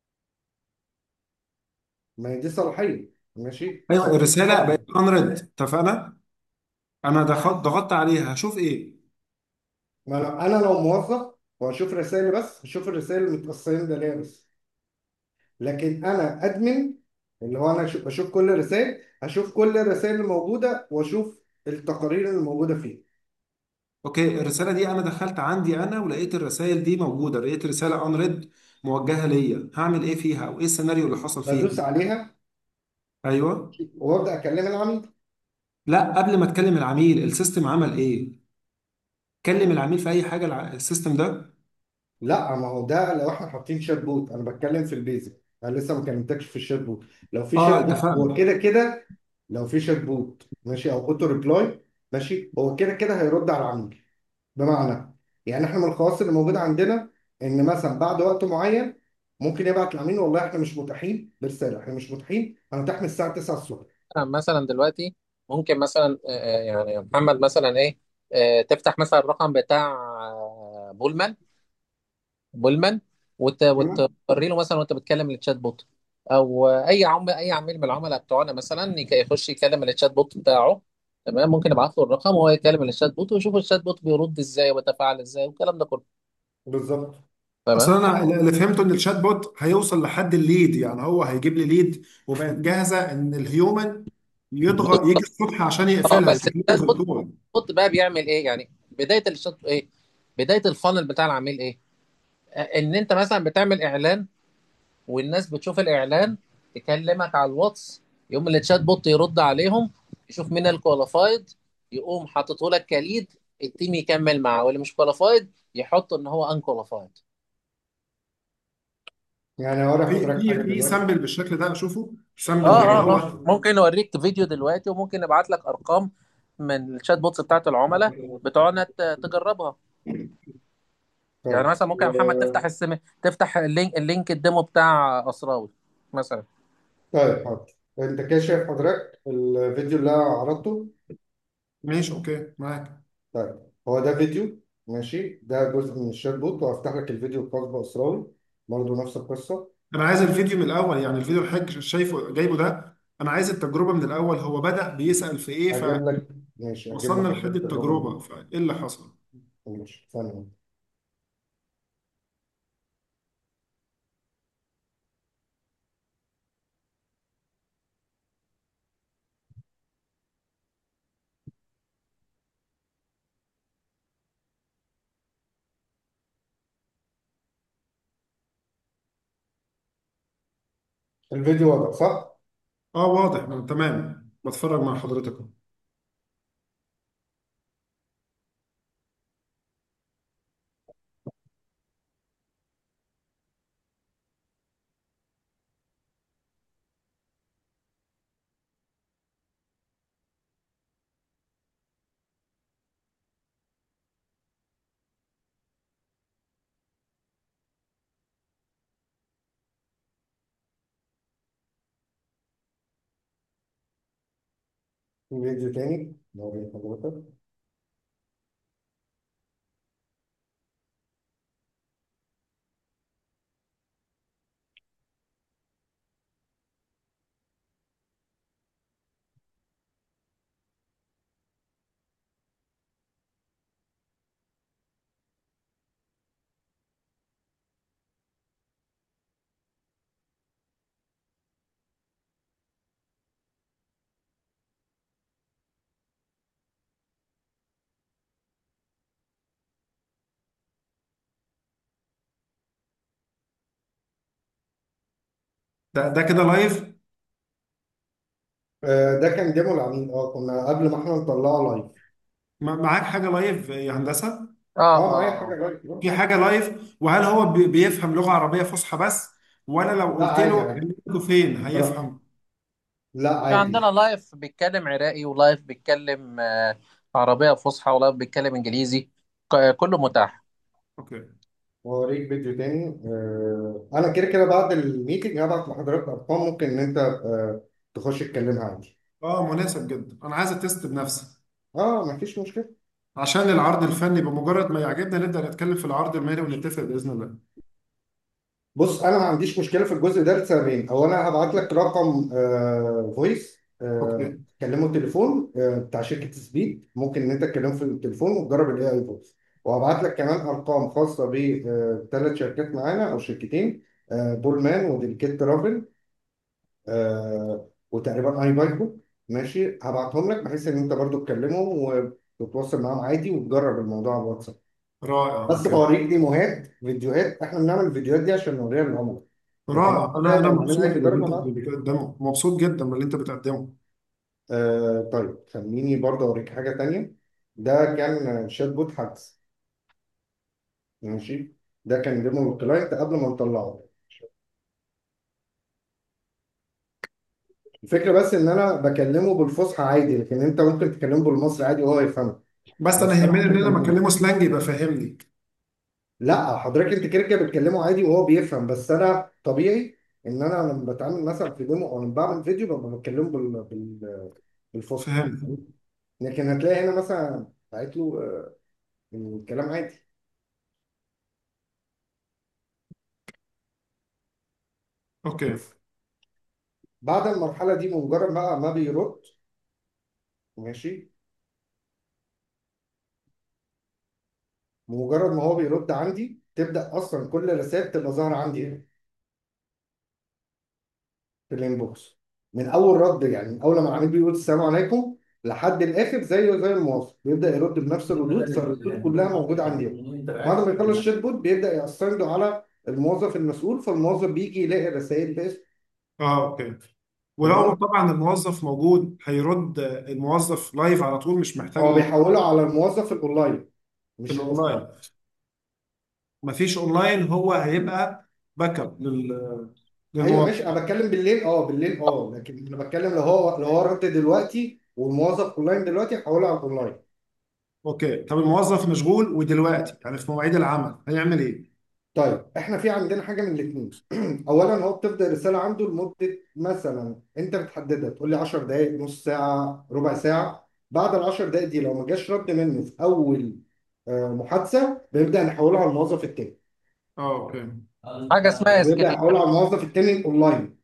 ما هي دي صلاحيه ماشي ايوه هو الرساله بقت انريد اتفقنا انا ضغطت ضغطت عليها هشوف ايه ما انا انا لو موظف وهشوف رسائلي بس هشوف الرسائل المتقصين ده ليا بس لكن انا ادمن اللي هو انا أشوف- بشوف كل الرسائل اشوف كل الرسائل اللي موجوده واشوف التقارير اللي موجوده فيه اوكي الرساله دي انا دخلت عندي انا ولقيت الرسائل دي موجوده لقيت رساله انريد موجهه ليا هعمل ايه فيها او ايه السيناريو اللي حصل فيها بدوس عليها ايوه وابدا اكلم العميل لا قبل ما تكلم العميل السيستم عمل ايه كلم العميل في اي حاجه الع- السيستم ده لا ما هو ده لو احنا حاطين شات بوت انا بتكلم في البيزك انا لسه ما كلمتكش في الشات بوت لو في اه شات بوت هو اتفقنا كده كده لو في شات بوت ماشي او اوتو ريبلاي ماشي هو كده كده هيرد على العميل بمعنى يعني احنا من الخواص اللي موجوده عندنا ان مثلا بعد وقت معين ممكن يبعت العميل والله احنا مش متاحين برساله احنا مش متاحين هنتاح من الساعه 9 الصبح مثلا مثلا دلوقتي ممكن مثلا آه، آه، يعني يا محمد مثلا ايه آه، تفتح مثلا الرقم بتاع آه، بولمان بولمان وت- تمام وتوري له مثلا وانت بتكلم الشات بوت او اي عم اي عميل من العملاء بتوعنا مثلا يك- يخش يكلم الشات بوت بتاعه تمام ممكن يبعت له الرقم وهو يكلم الشات بوت ويشوف الشات بوت بيرد ازاي ويتفاعل ازاي والكلام ده كله بالظبط اصل تمام انا اللي فهمته ان الشات بوت هيوصل لحد الليد يعني هو هيجيب لي ليد وبقت جاهزه ان الهيومن يضغط يجي الصبح عشان اه يقفلها بس يكلمه الشات في بوت الكول بوت بقى بيعمل ايه يعني بدايه الشات ايه بدايه الفانل بتاع العميل ايه آه، ان انت مثلا بتعمل اعلان والناس بتشوف الاعلان تكلمك على الواتس يقوم التشات بوت يرد عليهم يشوف مين الكواليفايد يقوم حاططه لك كليد التيم يكمل معاه واللي مش كواليفايد يحط ان هو ان كواليفايد يعني هوري في حضرتك في حاجه في دلوقتي سامبل بالشكل ده اشوفه سامبل اه اللي اه هو اه ممكن نوريك فيديو دلوقتي وممكن نبعت لك ارقام من الشات بوتس بتاعت العملاء بتوعنا ت- تجربها يعني طيب مثلا ممكن يا محمد تفتح السم... تفتح اللينك اللينك الديمو بتاع اسراوي مثلا طيب حاضر انت كده شايف حضرتك الفيديو اللي انا عرضته ماشي اوكي معاك طيب هو ده فيديو ماشي ده جزء من الشات بوت وهفتح لك الفيديو الخاص باسراوي برضه نفس القصه انا عايز الفيديو من الاول يعني الفيديو الحاج شايفه جايبه ده انا عايز التجربه من الاول هو بدأ بيسأل في ايه هجيب لك ماشي هجيب فوصلنا لك لحد التجربه التجربه دي فايه اللي حصل ماشي ثانيه الفيديو واضح صح؟ اه واضح تمام بتفرج مع حضرتك في فيديو تاني نوري حضرتك ده ده كده لايف آه ده كان ديمو العميل اه كنا قبل ما احنا نطلعه لايف مع- معاك حاجه لايف يا هندسه اه اه معايا اه حاجه اه لايف آه. في حاجه لايف وهل هو بي- بيفهم لغه عربيه فصحى بس ولا لو لا قلت عادي له عادي انتوا فين براحته هيفهم لا في عندنا عادي لايف بيتكلم عراقي ولايف بيتكلم آه، عربية فصحى ولايف بيتكلم انجليزي ك- كله متاح اوكي واوريك فيديو تاني آه انا كده كده بعد الميتنج هبعت لحضرتك ارقام ممكن ان انت آه تخش تكلمها عادي اه مناسب جدا انا عايز اتست بنفسي اه مفيش مشكله عشان العرض الفني بمجرد ما يعجبنا نبدا نتكلم في العرض المالي ونتفق باذن الله بص انا ما عنديش مشكله في الجزء ده لسببين اولا هبعت لك رقم آه فويس آه اوكي تكلمه تليفون آه بتاع شركه سبيد ممكن ان انت تكلمه في التليفون وتجرب الاي اي فويس وهبعت لك كمان ارقام خاصه بثلاث شركات معانا او شركتين آه بولمان وديليكيت ترافل آه وتقريبا اي بايبو ماشي هبعتهم لك بحيث ان انت برضو تكلمهم وتتواصل معاهم عادي وتجرب الموضوع على الواتساب رائع بس اوكي بوريك ديموهات فيديوهات احنا بنعمل الفيديوهات دي عشان نوريها للعملاء لكن رائع انا لا انا لو عملنا مبسوط اي باللي تجربه انت مع بتقدمه مبسوط جدا باللي انت بتقدمه آه طيب خليني برضه اوريك حاجه تانية ده كان شات بوت حجز ماشي ده كان ديمو الكلاينت قبل ما نطلعه الفكره بس ان انا بكلمه بالفصحى عادي لكن انت ممكن تكلمه بالمصري عادي وهو يفهمك بس انا بس انا يهمني ان عارف انا لما إن- اكلمه سلانج يبقى فاهمني لا حضرتك انت كده كده بتكلمه عادي وهو بيفهم بس انا طبيعي ان انا لما بتعامل مثلا في ديمو او لما بعمل فيديو ببقى بتكلمه بال... بال... بالفصحى فهمت لكن هتلاقي هنا مثلا قالت له آه، الكلام عادي اوكي بعد المرحله دي بمجرد بقى ما بيرد ماشي بمجرد ما هو بيرد عندي تبدا اصلا كل الرسائل تبقى ظاهره عندي هنا في الانبوكس من اول رد يعني من اول ما العميل بيقول السلام عليكم لحد الاخر زيه زي الموظف بيبدا يرد بنفس الردود فالردود كلها موجوده عندي هنا بعد ما يخلص الشات بوت بيبدا يستنده على الموظف المسؤول فالموظف بيجي يلاقي الرسائل باسم اه اوكي ولو تمام طبعا الموظف موجود هيرد الموظف لايف على طول مش محتاج هو له بيحوله على الموظف الاونلاين مش الاوفلاين الاونلاين مفيش اونلاين هو هيبقى باك اب لل... ايوه للموظف ماشي انا بتكلم بالليل اه بالليل اه لكن انا بتكلم لو هو لو هو رد دلوقتي والموظف اونلاين دلوقتي هحوله على الاونلاين اوكي طب الموظف مشغول ودلوقتي يعني في مواعيد العمل هيعمل ايه طيب احنا في عندنا حاجه من الاثنين اولا هو بتفضل رساله عنده لمده مثلا انت بتحددها تقول لي 10 دقائق نص ساعه ربع ساعه بعد ال 10 دقائق دي لو ما جاش رد منه في اول آه، محادثه بنبدا نحولها على الموظف التاني اه اوكي حاجه اسمها بنبدا اسكليت نحولها على الموظف التاني الاونلاين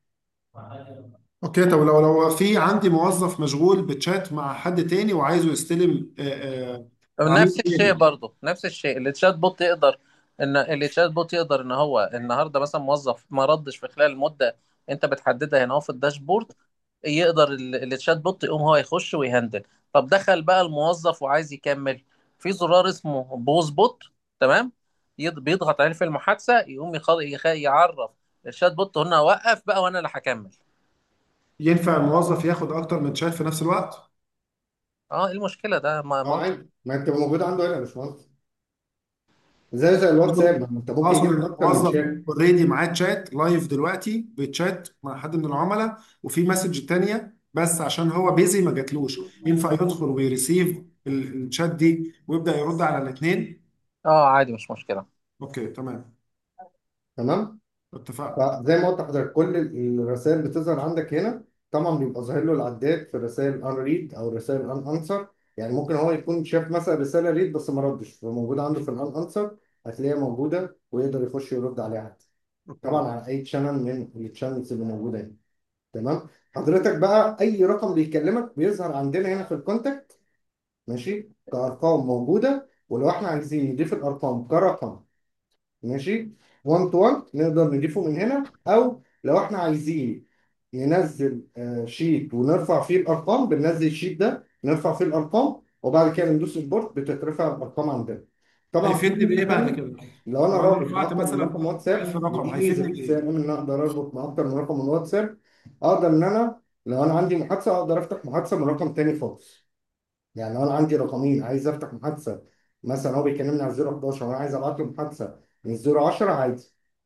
اوكي طب لو لو في عندي موظف مشغول بتشات مع حد تاني وعايزه يستلم آه، آه، عميل نفس الشيء تاني برضه نفس الشيء اللي تشات بوت يقدر ان اللي تشات بوت يقدر ان هو النهارده مثلا موظف ما ردش في خلال المده انت بتحددها هنا هو في الداشبورد يقدر ال- اللي تشات بوت يقوم هو يخش ويهندل طب دخل بقى الموظف وعايز يكمل في زرار اسمه بوز بوت تمام يض- بيضغط عليه في المحادثه يقوم يخ... يخ... يعرف الشات بوت هنا وقف بقى وانا اللي هكمل ينفع الموظف ياخد اكتر من شات في نفس الوقت اه ايه المشكله ده ما اه منطق عادي ما انت موجود عنده هنا يا باشمهندس زي زي الواتساب ما انت ممكن اقصد يجي ان لك اكتر من الموظف شات اوريدي معاه تشات لايف دلوقتي بيتشات مع حد من العملاء وفي مسج تانية بس عشان هو بيزي ما جاتلوش ينفع يدخل ويريسيف ال- الشات دي ويبدأ يرد على الاثنين اه عادي مش مشكله اوكي تمام تمام اتفقنا فزي ما قلت لحضرتك كل الرسائل بتظهر عندك هنا طبعا بيبقى ظاهر له العداد في الرسائل ان ريد او الرسائل ان انسر يعني ممكن هو يكون شاف مثلا رساله ريد بس ما ردش فموجوده عنده في الان انسر هتلاقيها موجوده ويقدر يخش يرد عليها عادي اوكي طبعا على اي شانل من الشانلز اللي موجوده هنا تمام حضرتك بقى اي رقم بيكلمك بيظهر عندنا هنا في الكونتاكت ماشي كارقام موجوده ولو احنا عايزين نضيف الارقام كرقم ماشي 1 تو 1 نقدر نضيفه من هنا او لو احنا عايزين ننزل آه، شيت ونرفع فيه الارقام بننزل الشيت ده نرفع فيه الارقام وبعد كده ندوس البورت بتترفع الارقام عندنا طبعا في هيفيدني ميزه بايه بعد ثانيه كده لو انا لو انا رابط رفعت باكتر من رقم مثلا واتساب 1000 رقم ودي ميزه هيفيدني في السي بايه ار ام ان أنا اقدر اربط مع اكتر من رقم من واتساب اقدر ان انا لو انا عندي محادثه اقدر افتح محادثه من رقم تاني خالص يعني لو انا عندي رقمين عايز افتح محادثه مثلا هو بيكلمني على 011 وانا عايز ابعت له محادثه من 010 عادي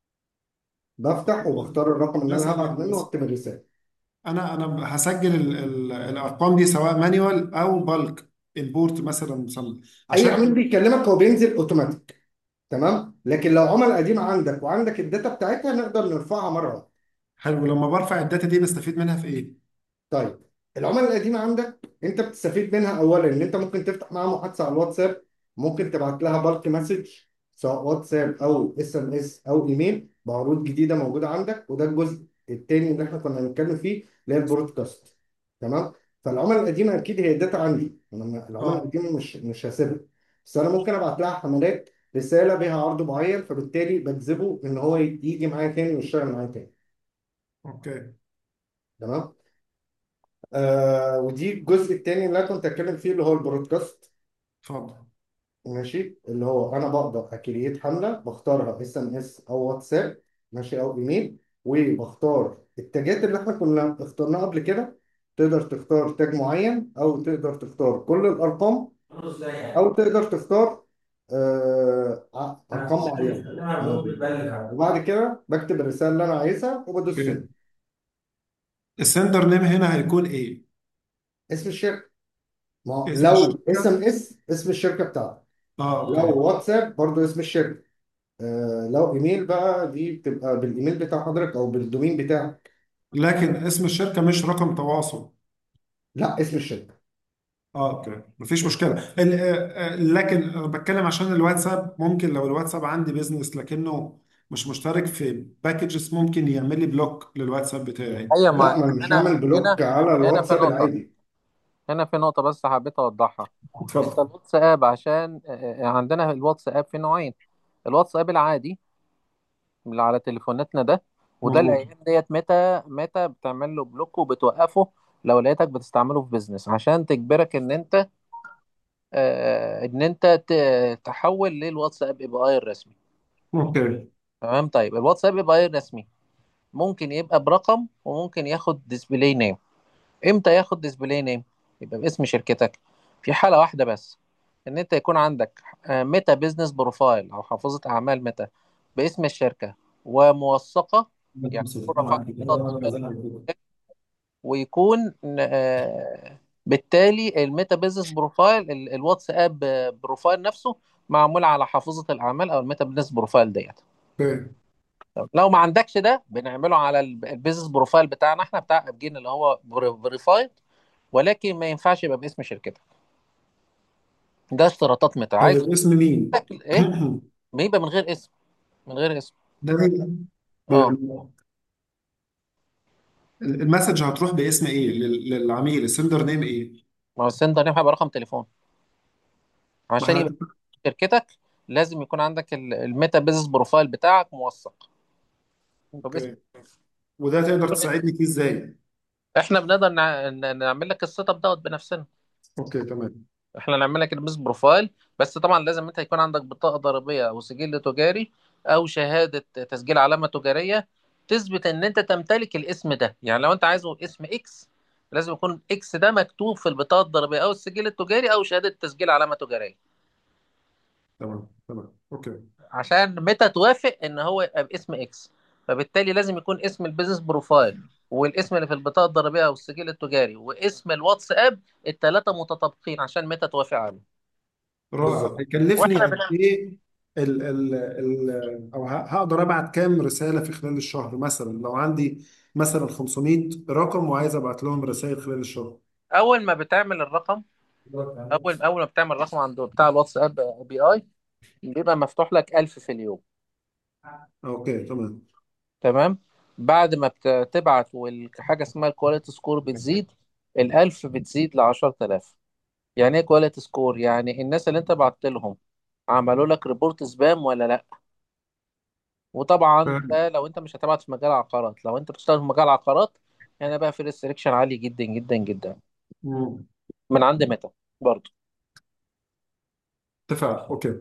بفتح وبختار الرقم اللي انا هبعت مثلا منه واكتب الرساله انا انا هسجل ال ال الارقام دي سواء مانيوال او بالك البورت مثلا مسمى اي عميل عشان بيكلمك هو بينزل اوتوماتيك تمام لكن لو عملاء قديمه عندك وعندك الداتا بتاعتها نقدر نرفعها مره واحده حلو لما برفع الداتا دي بستفيد منها في ايه طيب العملاء القديمه عندك انت بتستفيد منها اولا ان انت ممكن تفتح معاها محادثه على الواتساب ممكن تبعت لها بالك مسج سواء واتساب او اس ام اس او ايميل بعروض جديده موجوده عندك وده الجزء التاني اللي احنا كنا بنتكلم فيه اللي هي البرودكاست تمام فالعملاء القديمه اكيد هي الداتا عندي انا ما- العملاء اه القديمه مش مش هسيبها بس انا ممكن ابعت لها حملات رساله بها عرض معين فبالتالي بجذبه ان هو يجي معايا تاني ويشتغل معايا تاني اوكي تمام آه ودي الجزء التاني اللي انا كنت اتكلم فيه اللي هو البرودكاست اتفضل ماشي اللي هو انا بقدر اكريت حمله بختارها اس ام اس او واتساب ماشي او ايميل وبختار التاجات اللي احنا كنا اخترناها قبل كده تقدر تختار تاج معين او تقدر تختار كل الارقام او تقدر تختار آه ع- ارقام معينه تمام وبعد كده بكتب الرساله اللي انا عايزها وبدوس اوكي سند السندر نيم هنا هيكون ايه؟ اسم الشركه ما هو اسم لو اس الشركة ام اس اسم الشركه بتاعتك اه اوكي لو واتساب برضو اسم الشركه آه لو ايميل بقى دي بتبقى بالايميل بتاع حضرتك او بالدومين بتاعك لكن اسم الشركة مش رقم تواصل لا اسم الشركه اه اوكي مفيش مشكلة ال- آه، آه، لكن انا بتكلم عشان الواتساب ممكن لو الواتساب عندي بيزنس لكنه مش مشترك في باكجز ممكن يعمل لي بلوك للواتساب بتاعي ايوه لا ما ما انا مش هنا هعمل هنا بلوك على هنا في الواتساب نقطة العادي هنا في نقطة بس حبيت أوضحها أنت اتفضل الواتساب عشان آه، آه، عندنا الواتساب في نوعين الواتساب العادي اللي على تليفوناتنا ده وده مظبوط الأيام ديت متى متى بتعمل له بلوك وبتوقفه لو لقيتك بتستعمله في بيزنس عشان تجبرك إن أنت آه، إن أنت ت- تحول للواتساب اي بي اي الرسمي اوكي تمام طيب الواتساب اي بي اي الرسمي ممكن يبقى برقم وممكن ياخد ديسبلاي نيم امتى ياخد ديسبلاي نيم يبقى باسم شركتك في حالة واحدة بس ان انت يكون عندك ميتا بيزنس بروفايل او حافظة اعمال ميتا باسم الشركة وموثقة يعني تكون رفعت بطاقة ضريبية ويكون آه، بالتالي الميتا بيزنس بروفايل ال- الواتساب بروفايل نفسه معمول على حافظة الاعمال او الميتا بيزنس بروفايل ديت اوكي طب لو ما عندكش ده بنعمله على ال- البيزنس بروفايل بتاعنا احنا بتاع ابجين اللي هو فيريفايد ولكن ما ينفعش يبقى باسم شركتك ده اشتراطات متى عايز طيب اسم مين؟ تاكل ايه بيبقى من غير اسم من غير اسم ده مين؟ اه المسج هتروح باسم ايه لل- للعميل السندر نيم ايه ما هو السندر نيم هيبقى رقم تليفون ما عشان احنا يبقى شركتك لازم يكون عندك ال- الميتا بيزنس بروفايل بتاعك موثق فباسم اوكي وده تقدر تساعدني فيه ازاي احنا بنقدر نع- ن- نعمل لك السيت اب دوت بنفسنا اوكي تمام احنا نعمل لك البيزنس بروفايل بس طبعا لازم انت يكون عندك بطاقه ضريبيه او سجل تجاري او شهاده تسجيل علامه تجاريه تثبت ان انت تمتلك الاسم ده يعني لو انت عايزه اسم اكس لازم يكون اكس ده مكتوب في البطاقه الضريبيه او السجل التجاري او شهاده تسجيل علامه تجاريه تمام تمام اوكي عشان متى توافق ان هو يبقى باسم اكس فبالتالي لازم يكون اسم البيزنس بروفايل والاسم اللي في البطاقه الضريبيه او السجل التجاري واسم الواتساب الثلاثه متطابقين عشان متى توافق عليه رائع بالظبط هيكلفني واحنا قد بنعمل ايه ال ال ال او ه- هقدر ابعت كام رساله في خلال الشهر مثلا لو عندي مثلا 500 رقم وعايز ابعت لهم رسائل خلال الشهر اول ما بتعمل الرقم اول اول ما بتعمل رقم عند بتاع الواتساب بي اي بيبقى مفتوح لك 1000 في اليوم اوكي تمام تمام بعد ما بتبعت والحاجه اسمها الكواليتي سكور بتزيد ال 1000 بتزيد ل 10000 يعني ايه كواليتي سكور يعني الناس اللي انت بعت لهم عملوا لك ريبورت سبام ولا لا وطبعا فاهم ده لو انت مش هتبعت في مجال عقارات لو انت بتشتغل في مجال عقارات يعني بقى في ريستريكشن عالي جدا جدا جدا مم. من عند ميتا برضه اتفق اوكي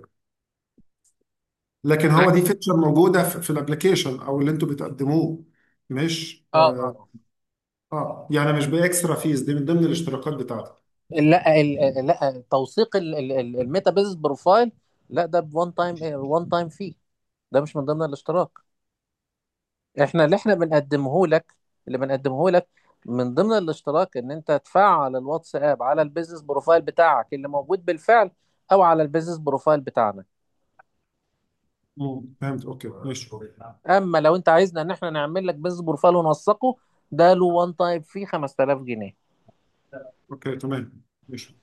لكن هو دي فيتشر موجوده في, في الابلكيشن او اللي انتوا بتقدموه مش اه اه, اه آه. يعني مش باكسترا فيز دي من ضمن الاشتراكات بتاعتك لا ال- لا توثيق ال- ال- ال- الميتا بيزنس بروفايل لا ده بوان تايم وان تايم فيه ده مش من ضمن الاشتراك احنا اللي احنا بنقدمه لك اللي بنقدمه لك من ضمن الاشتراك ان انت تفعل الواتساب على البيزنس بروفايل بتاعك اللي موجود بالفعل او على البيزنس بروفايل بتاعنا مم. فهمت اوكي ماشي اما لو انت عايزنا ان احنا نعمل لك بيزنس بروفايل ونوثقه ده له وان تايم فيه 5000 جنيه اوكي تمام ماشي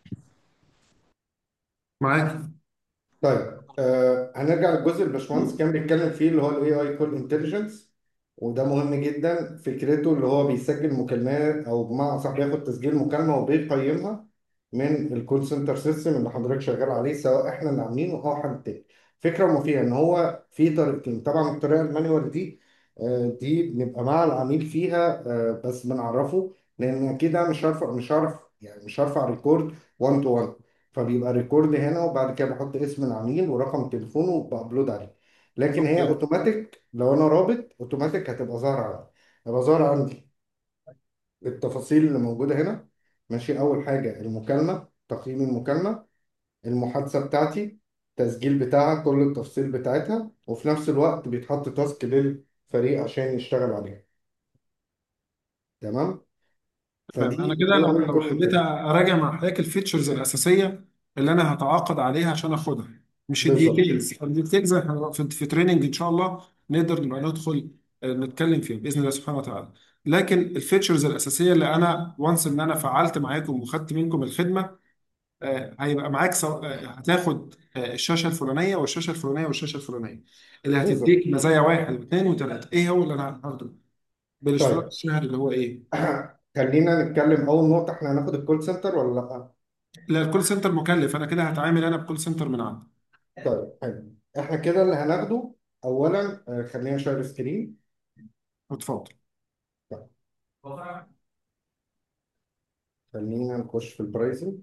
معاك طيب آه هنرجع للجزء اللي الباشمهندس كان بيتكلم فيه اللي هو الاي اي كول انتليجنس وده مهم جدا فكرته اللي هو بيسجل مكالمات او بمعنى صح بياخد تسجيل مكالمه وبيقيمها من الكول سنتر سيستم اللي حضرتك شغال عليه سواء احنا اللي عاملينه او حد تاني فكره ما فيها ان هو في طريقتين طبعا الطريقه المانيوال دي آه، دي بنبقى مع العميل فيها آه، بس بنعرفه لان اكيد انا مش هرفع مش هعرف يعني مش هرفع ريكورد 1 تو 1 فبيبقى ريكورد هنا وبعد كده بحط اسم العميل ورقم تليفونه وبابلود عليه لكن هي اوكي اوتوماتيك لو انا رابط اوتوماتيك هتبقى ظاهره عندي هتبقى ظاهره عندي التفاصيل اللي موجوده هنا ماشي اول حاجه المكالمه تقييم المكالمه المحادثه بتاعتي التسجيل بتاعها كل التفاصيل بتاعتها وفي نفس الوقت بيتحط تاسك للفريق عشان يشتغل عليها تمام تمام انا فدي كده دي لو عامل لو كل حبيت الفكره اراجع مع حضرتك الفيتشرز الاساسيه اللي انا هتعاقد عليها عشان اخدها مش بالظبط الديتيلز الديتيلز احنا في في تريننج ان شاء الله نقدر نبقى ندخل آه، نتكلم فيها باذن الله سبحانه وتعالى لكن الفيتشرز الاساسيه اللي انا وانس ان انا فعلت معاكم وخدت منكم الخدمه آه، هيبقى معاك سو... آه، هتاخد آه، الشاشه الفلانيه والشاشه الفلانيه والشاشه الفلانيه اللي بالظبط هتديك مزايا واحد واثنين وثلاثه ايه هو اللي انا هاخده بالاشتراك طيب الشهري اللي هو ايه خلينا نتكلم اول نقطه احنا هناخد الكول سنتر ولا لا لا الكول سنتر مكلف انا كده هتعامل انا بكول سنتر من عندي طيب حلو احنا كده اللي هناخده اولا آه، خلينا نشير سكرين اتفضل طيب، خلينا نخش في البرايسنج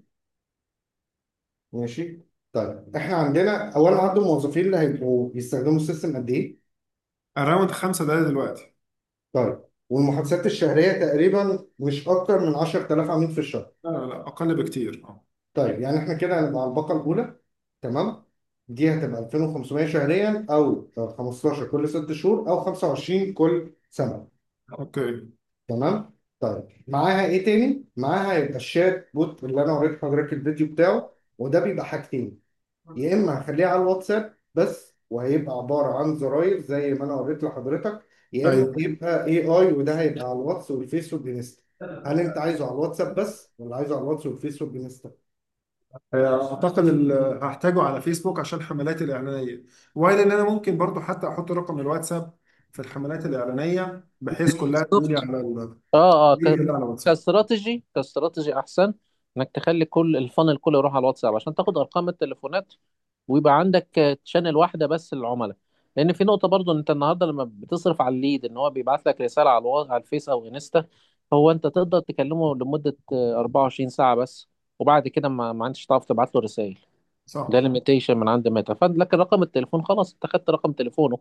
ماشي طيب احنا عندنا اولا عدد الموظفين اللي هيبقوا يستخدموا السيستم قد ايه اراوند خمسة دقايق دلوقتي طيب والمحادثات الشهريه تقريبا مش اكتر من 10000 عميل في الشهر لا لا لا اقل بكتير اه طيب يعني احنا كده هنبقى على الباقه الاولى تمام دي هتبقى 2500 شهريا او 15 كل ست شهور او 25 كل سنه اوكي تمام طيب معاها ايه تاني معاها هيبقى الشات بوت اللي انا وريت حضرتك الفيديو بتاعه وده بيبقى حاجتين يا اما هخليه على الواتساب بس وهيبقى عباره عن زراير زي ما انا وريت لحضرتك يا اما طيب هيبقى اي اي وده هيبقى على الواتس والفيس والانستا هل انت عايزه على الواتساب بس ولا عايزه على الواتس والفيس والانستا آه، اعتقد ال- هحتاجه على فيسبوك عشان الحملات الاعلانيه وقال ان انا ممكن برضو حتى احط رقم الواتساب في الحملات الاعلانيه بحيث كلها تقولي بالظبط على ال اه اه تقولي ك- كده على الواتساب كاستراتيجي كاستراتيجي احسن انك تخلي كل الفانل كله يروح على الواتساب عشان تاخد ارقام التليفونات ويبقى عندك تشانل واحده بس للعملاء لان في نقطه برضو ان انت النهارده لما بتصرف على الليد ان هو بيبعت لك رساله على الوا... على الفيس او انستا هو انت تقدر تكلمه لمده آه، 24 ساعه بس وبعد كده ما, ما عندش تعرف تبعت له رسائل ده صح ليميتيشن من عند ميتا فلكن رقم التليفون خلاص انت خدت رقم تليفونه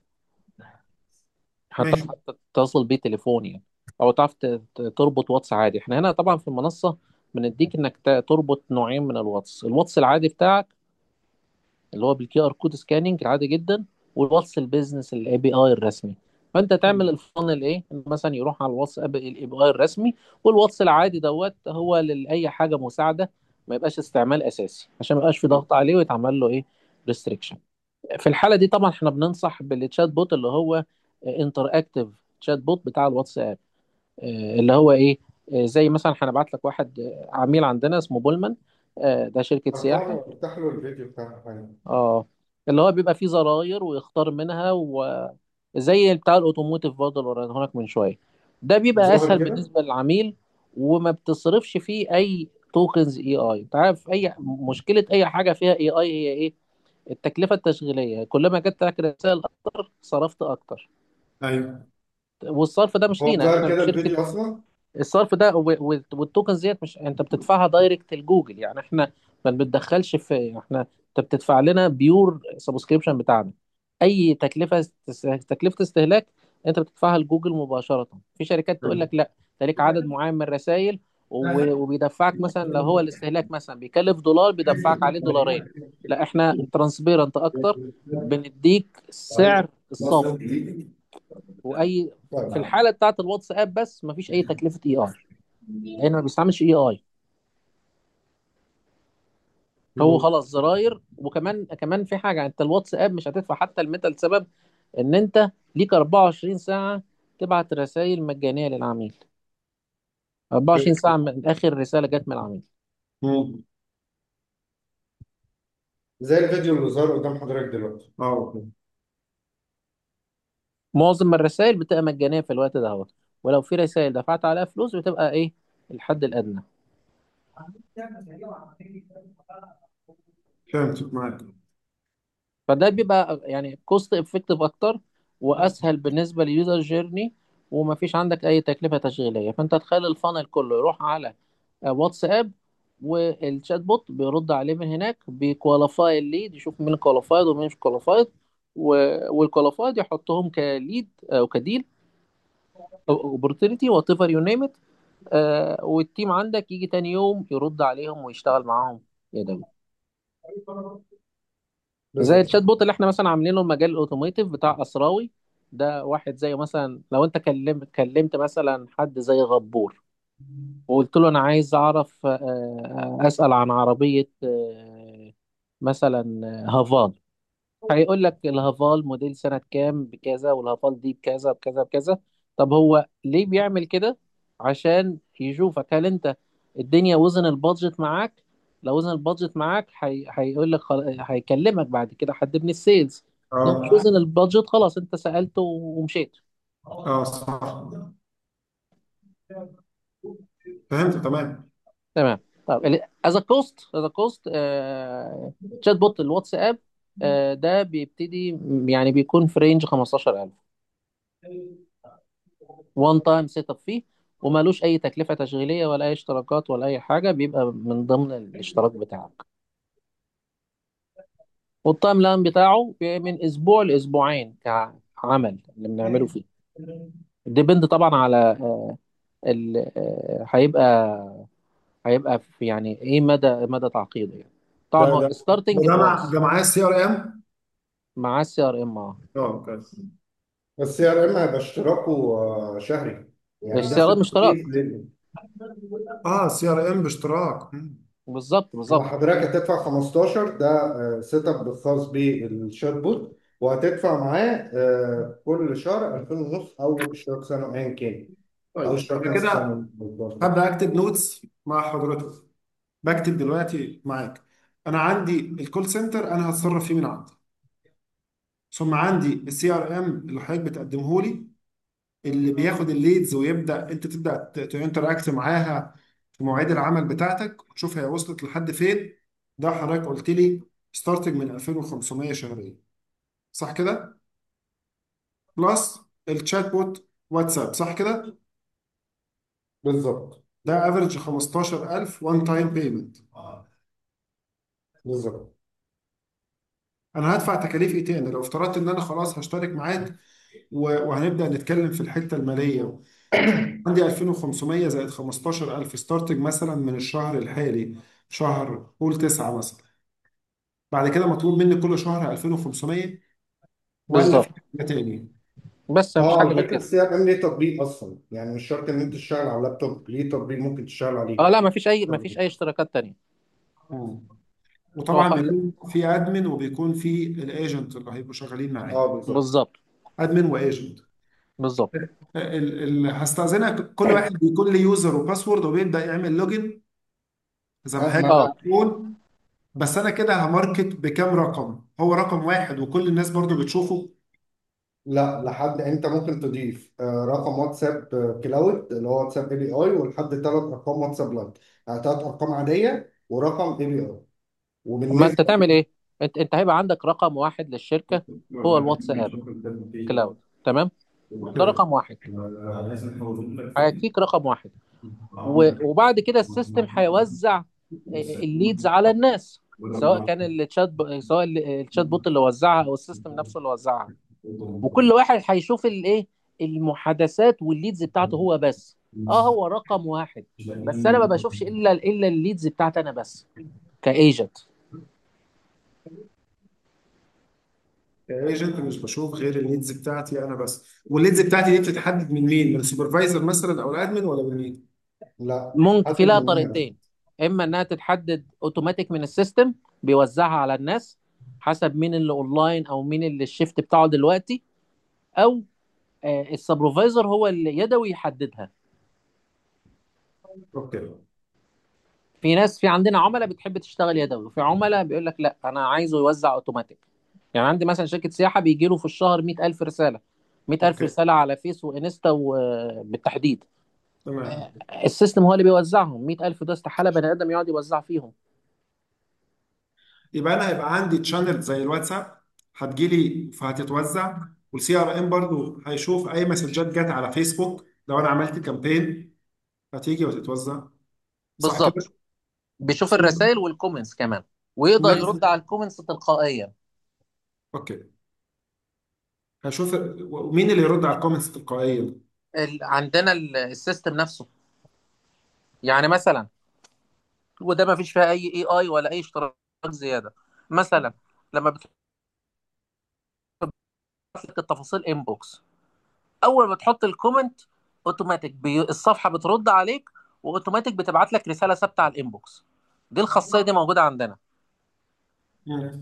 حتى ماشي حتى تتصل بيه تليفون يعني او تعرف ت- ت- تربط واتس عادي احنا هنا طبعا في المنصه بنديك انك ت- تربط نوعين من الواتس الواتس العادي بتاعك اللي هو بالكي ار كود سكاننج عادي جدا والواتس البيزنس الاي بي اي الرسمي فانت تعمل الفانل ايه إن مثلا يروح على الواتس اب الاي بي اي الرسمي والواتس العادي دوت هو لاي حاجه مساعده ما يبقاش استعمال اساسي عشان ما يبقاش في ضغط عليه ويتعمل له ايه ريستريكشن في الحاله دي طبعا احنا بننصح بالتشات بوت اللي هو انتر اكتيف تشات بوت بتاع الواتساب آه، اللي هو ايه آه، زي مثلا هنبعت لك واحد آه، عميل عندنا اسمه بولمان آه، ده شركه ارفع سياحه له افتح له الفيديو بتاعه حالا اه اللي هو بيبقى فيه زراير ويختار منها وزي بتاع الاوتوموتيف برضه اللي وريناه لك من شويه ده بيبقى ظاهر اسهل كده بالنسبه للعميل وما بتصرفش فيه اي توكنز اي اي انت عارف اي مشكله اي حاجه فيها اي اي هي ايه التكلفه التشغيليه كلما جت لك رسائل اكتر صرفت اكتر ايوه والصرف ده مش هو لينا ظاهر احنا كده مش شركه الفيديو اصلا الصرف ده و- و- والتوكنز ديت مش انت بتدفعها دايركت لجوجل يعني احنا ما بنتدخلش في احنا انت بتدفع لنا بيور سبسكريبشن بتاعنا اي تكلفه است- تكلفه استهلاك انت بتدفعها لجوجل مباشره في شركات تقول لك لا ده ليك عدد معين من الرسائل و- وبيدفعك مثلا لو هو الاستهلاك مثلا بيكلف دولار بيدفعك عليه دولارين لا احنا ترانسبيرنت اكتر بنديك سعر الصافي واي في طيب الحاله بتاعت الواتساب بس مفيش اي تكلفه اي اي لان ما بيستعملش اي اي هو مم. خلاص زراير وكمان كمان في حاجه انت الواتساب مش هتدفع حتى الميتا لسبب ان انت ليك 24 ساعه تبعت رسائل مجانيه للعميل 24 ساعه من اخر رساله جت من العميل مم. زي الفيديو اللي ظهر قدام حضرتك دلوقتي اه اوكي معظم الرسائل بتبقى مجانيه في الوقت ده ولو في رسائل دفعت عليها فلوس بتبقى ايه الحد الادنى فهمتك معاك فده بيبقى يعني كوست افكتيف اكتر واسهل بالنسبه لليوزر جيرني ومفيش عندك اي تكلفه تشغيليه فانت تخيل الفانل كله يروح على آه، واتساب والشات بوت بيرد عليه من هناك بيكواليفاي الليد يشوف مين كواليفايد ومين مش كواليفايد والكواليفايد يحطهم كليد او كديل او اوبورتونيتي وات ايفر يو نيم ات والتيم عندك يجي تاني يوم يرد عليهم ويشتغل معاهم يدوي زي بالظبط الشات بوت اللي احنا مثلا عاملينه المجال الاوتوميتيف بتاع اسراوي ده واحد زي مثلا لو انت كلمت كلمت مثلا حد زي غبور وقلت له انا عايز اعرف آه، آه، اسال عن عربيه آه، مثلا آه، هافال هيقول لك الهافال موديل سنه كام بكذا والهافال دي بكذا بكذا بكذا طب هو ليه بيعمل كده عشان يشوفك هل انت الدنيا وزن البادجت معاك لو وزن البادجت معاك هي... هيقول لك خل... هيكلمك بعد كده حد من السيلز لو مش اه وزن البادجت خلاص انت سألته ومشيت اه صح فهمت تمام تمام طب از كوست از كوست تشات بوت الواتساب آه، ده بيبتدي يعني بيكون في رينج 15000 وان تايم سيت اب فيه ومالوش اي تكلفة تشغيلية ولا اي اشتراكات ولا اي حاجة بيبقى من ضمن الاشتراك بتاعك والتايم لاين بتاعه بيبقى من اسبوع لاسبوعين كعمل اللي بنعمله فيه ديبند طبعا على آه، ال آه، هيبقى هيبقى في يعني ايه مدى مدى تعقيده يعني طبعا ده هو ده ده ستارتنج مع برايس ده معاه السي ار ام مع السي ار ام اه كويس السي ار ام هيبقى اشتراكه آه، شهري يعني ده السيارات في مشترك اه السي ار ام باشتراك مم. بالظبط هو بالظبط حضرتك هتدفع 15 ده سيت اب خاص بالشات بوت وهتدفع معاه آه، كل شهر 2000 ونص او اشتراك سنه ايا كان او طيب اشتراك انا نص كده سنه برضه. هبدا اكتب نوتس مع حضرتك بكتب دلوقتي معاك انا عندي الكول سنتر انا هتصرف فيه من عندي ثم عندي السي ار ام اللي حضرتك بتقدمه لي اللي بياخد الليدز ويبدا انت تبدا تنتراكت معاها في مواعيد العمل بتاعتك وتشوف هي وصلت لحد فين ده حضرتك قلت لي ستارتنج من 2500 شهريا صح كده بلس الشات بوت واتساب صح كده بالظبط ده افريج 15000 وان تايم بيمنت بالظبط انا هدفع تكاليف ايه تاني لو افترضت ان انا خلاص هشترك معاك و- وهنبدا نتكلم في الحته الماليه عندي 2500 زائد 15000 ستارتنج مثلا من الشهر الحالي شهر قول 9 مثلا بعد كده مطلوب مني كل شهر 2500 ولا في بالظبط حاجه تاني بس مفيش اه حاجه على غير فكره كده السي ار ام ليه تطبيق اصلا يعني مش شرط ان انت تشتغل على اللابتوب ليه تطبيق ممكن تشتغل اه عليه لا مفيش اي مفيش اي اشتراكات تانية مم. هو وطبعا خ... بيكون في ادمن وبيكون في الايجنت اللي هيبقوا شغالين معايا اه بالظبط بالظبط ادمن وايجنت بالظبط ال- ال- هستأذنك كل واحد بيكون له يوزر وباسورد وبيبدأ يعمل لوجن زي ما آه، حضرتك ما اه بتقول بس انا كده هماركت بكام رقم هو رقم واحد وكل الناس برضو بتشوفه لا لحد انت ممكن تضيف آه، رقم واتساب آه، كلاود اللي هو واتساب اي بي اي ولحد ثلاث ارقام واتساب لايت يعني ثلاث ارقام عاديه ورقم اي بي اي ما انت وبالنسبه تعمل ايه انت انت هيبقى عندك رقم واحد للشركه هو الواتساب كلاود تمام ده اوكي رقم واحد هيكفيك رقم واحد و- وبعد كده السيستم هيوزع الليدز على الناس سواء كان التشات ب... سواء ال- الشات بوت اللي وزعها او السيستم نفسه اللي وزعها وكل واحد هيشوف الايه المحادثات والليدز بتاعته هو بس اه هو رقم واحد بس انا ما بشوفش الا الا الليدز بتاعتي انا بس كايجنت كايجنت مش بشوف غير الليدز بتاعتي انا بس والليدز بتاعتي دي بتتحدد من مين من السوبرفايزر مثلا او الادمن ولا من مين لا ممكن في حدد لها منها طريقتين اما انها تتحدد اوتوماتيك من السيستم بيوزعها على الناس حسب مين اللي اونلاين او مين اللي الشيفت بتاعه دلوقتي او آه، السبروفايزر هو اللي يدوي يحددها اوكي في ناس في عندنا عملاء بتحب تشتغل يدوي وفي عملاء بيقول لك لا انا عايزه يوزع اوتوماتيك يعني عندي مثلا شركة سياحة بيجي له في الشهر 100000 رسالة 100000 اوكي رسالة على فيس وانستا وبالتحديد تمام السيستم هو اللي بيوزعهم 100000 ده استحالة بني ادم يقعد يوزع فيهم يبقى انا هيبقى عندي تشانل زي الواتساب هتجيلي فهتتوزع والسي ار ام برضو هيشوف اي مسجات جت على فيسبوك لو انا عملت كامبين هتيجي وتتوزع صح كده؟ بالظبط بيشوف الرسائل والكومنتس كمان ويقدر نفس يرد على الكومنتس تلقائيا اوكي هشوف مين اللي يرد على الكومنتس تلقائيا ال... عندنا ال- السيستم نفسه يعني مثلا وده ما فيش فيها اي اي اي ولا اي اشتراك زياده مثلا لما بتحط لك التفاصيل انبوكس اول ما تحط الكومنت اوتوماتيك بي... الصفحه بترد عليك واوتوماتيك بتبعت لك رساله ثابته على الانبوكس دي الخاصيه دي موجوده عندنا مم.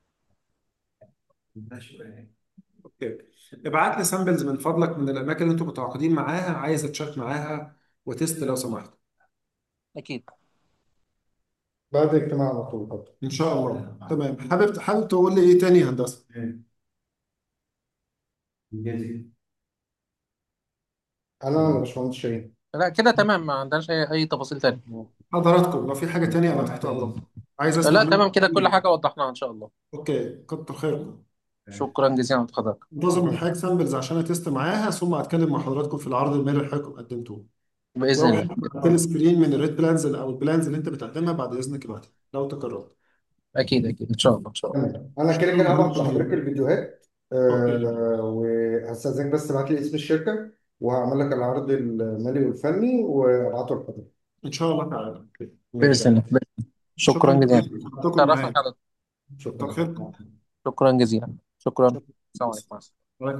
اوكي ابعت لي سامبلز من فضلك من الاماكن اللي انتم متعاقدين معاها عايز اتشات معاها وتست لو سمحت اكيد بعد الاجتماع على طول برضه ان شاء الله تمام حابب حابب تقول لي ايه تاني يا هندسه انا ولا باشمهندس شاهين لا كده تمام ما عندناش اي اي تفاصيل تانية حضراتكم لو في حاجه تانية انا تحت امركم عايز اسمع لا منكم تمام كده كل حاجه وضحناها ان شاء الله اوكي كتر خيركم شكرا جزيلا لحضرتك انتظر من حضرتك سامبلز عشان اتست معاها ثم اتكلم مع حضراتكم في العرض المالي اللي حضرتك قدمتوه باذن ولو الله حضرتك بعت لي سكرين من الريد بلانز او البلانز اللي انت بتقدمها بعد اذنك ابعتها لو تكررت اكيد اكيد ان شاء الله ان شاء الله تمام انا كده كده هبعت شكرا لحضرتك جزيلا الفيديوهات اوكي آه وهستأذنك بس تبعت لي اسم الشركة وهعمل لك العرض المالي والفني وابعته لحضرتك ان شاء الله تعالى ماشي باذن يا الله شكرا شكرا جزيلا جزيلا حضرتكم شرفنا معايا حضرتك كتر شكرا خيركم شكرا جزيلا شكرا السلام عليكم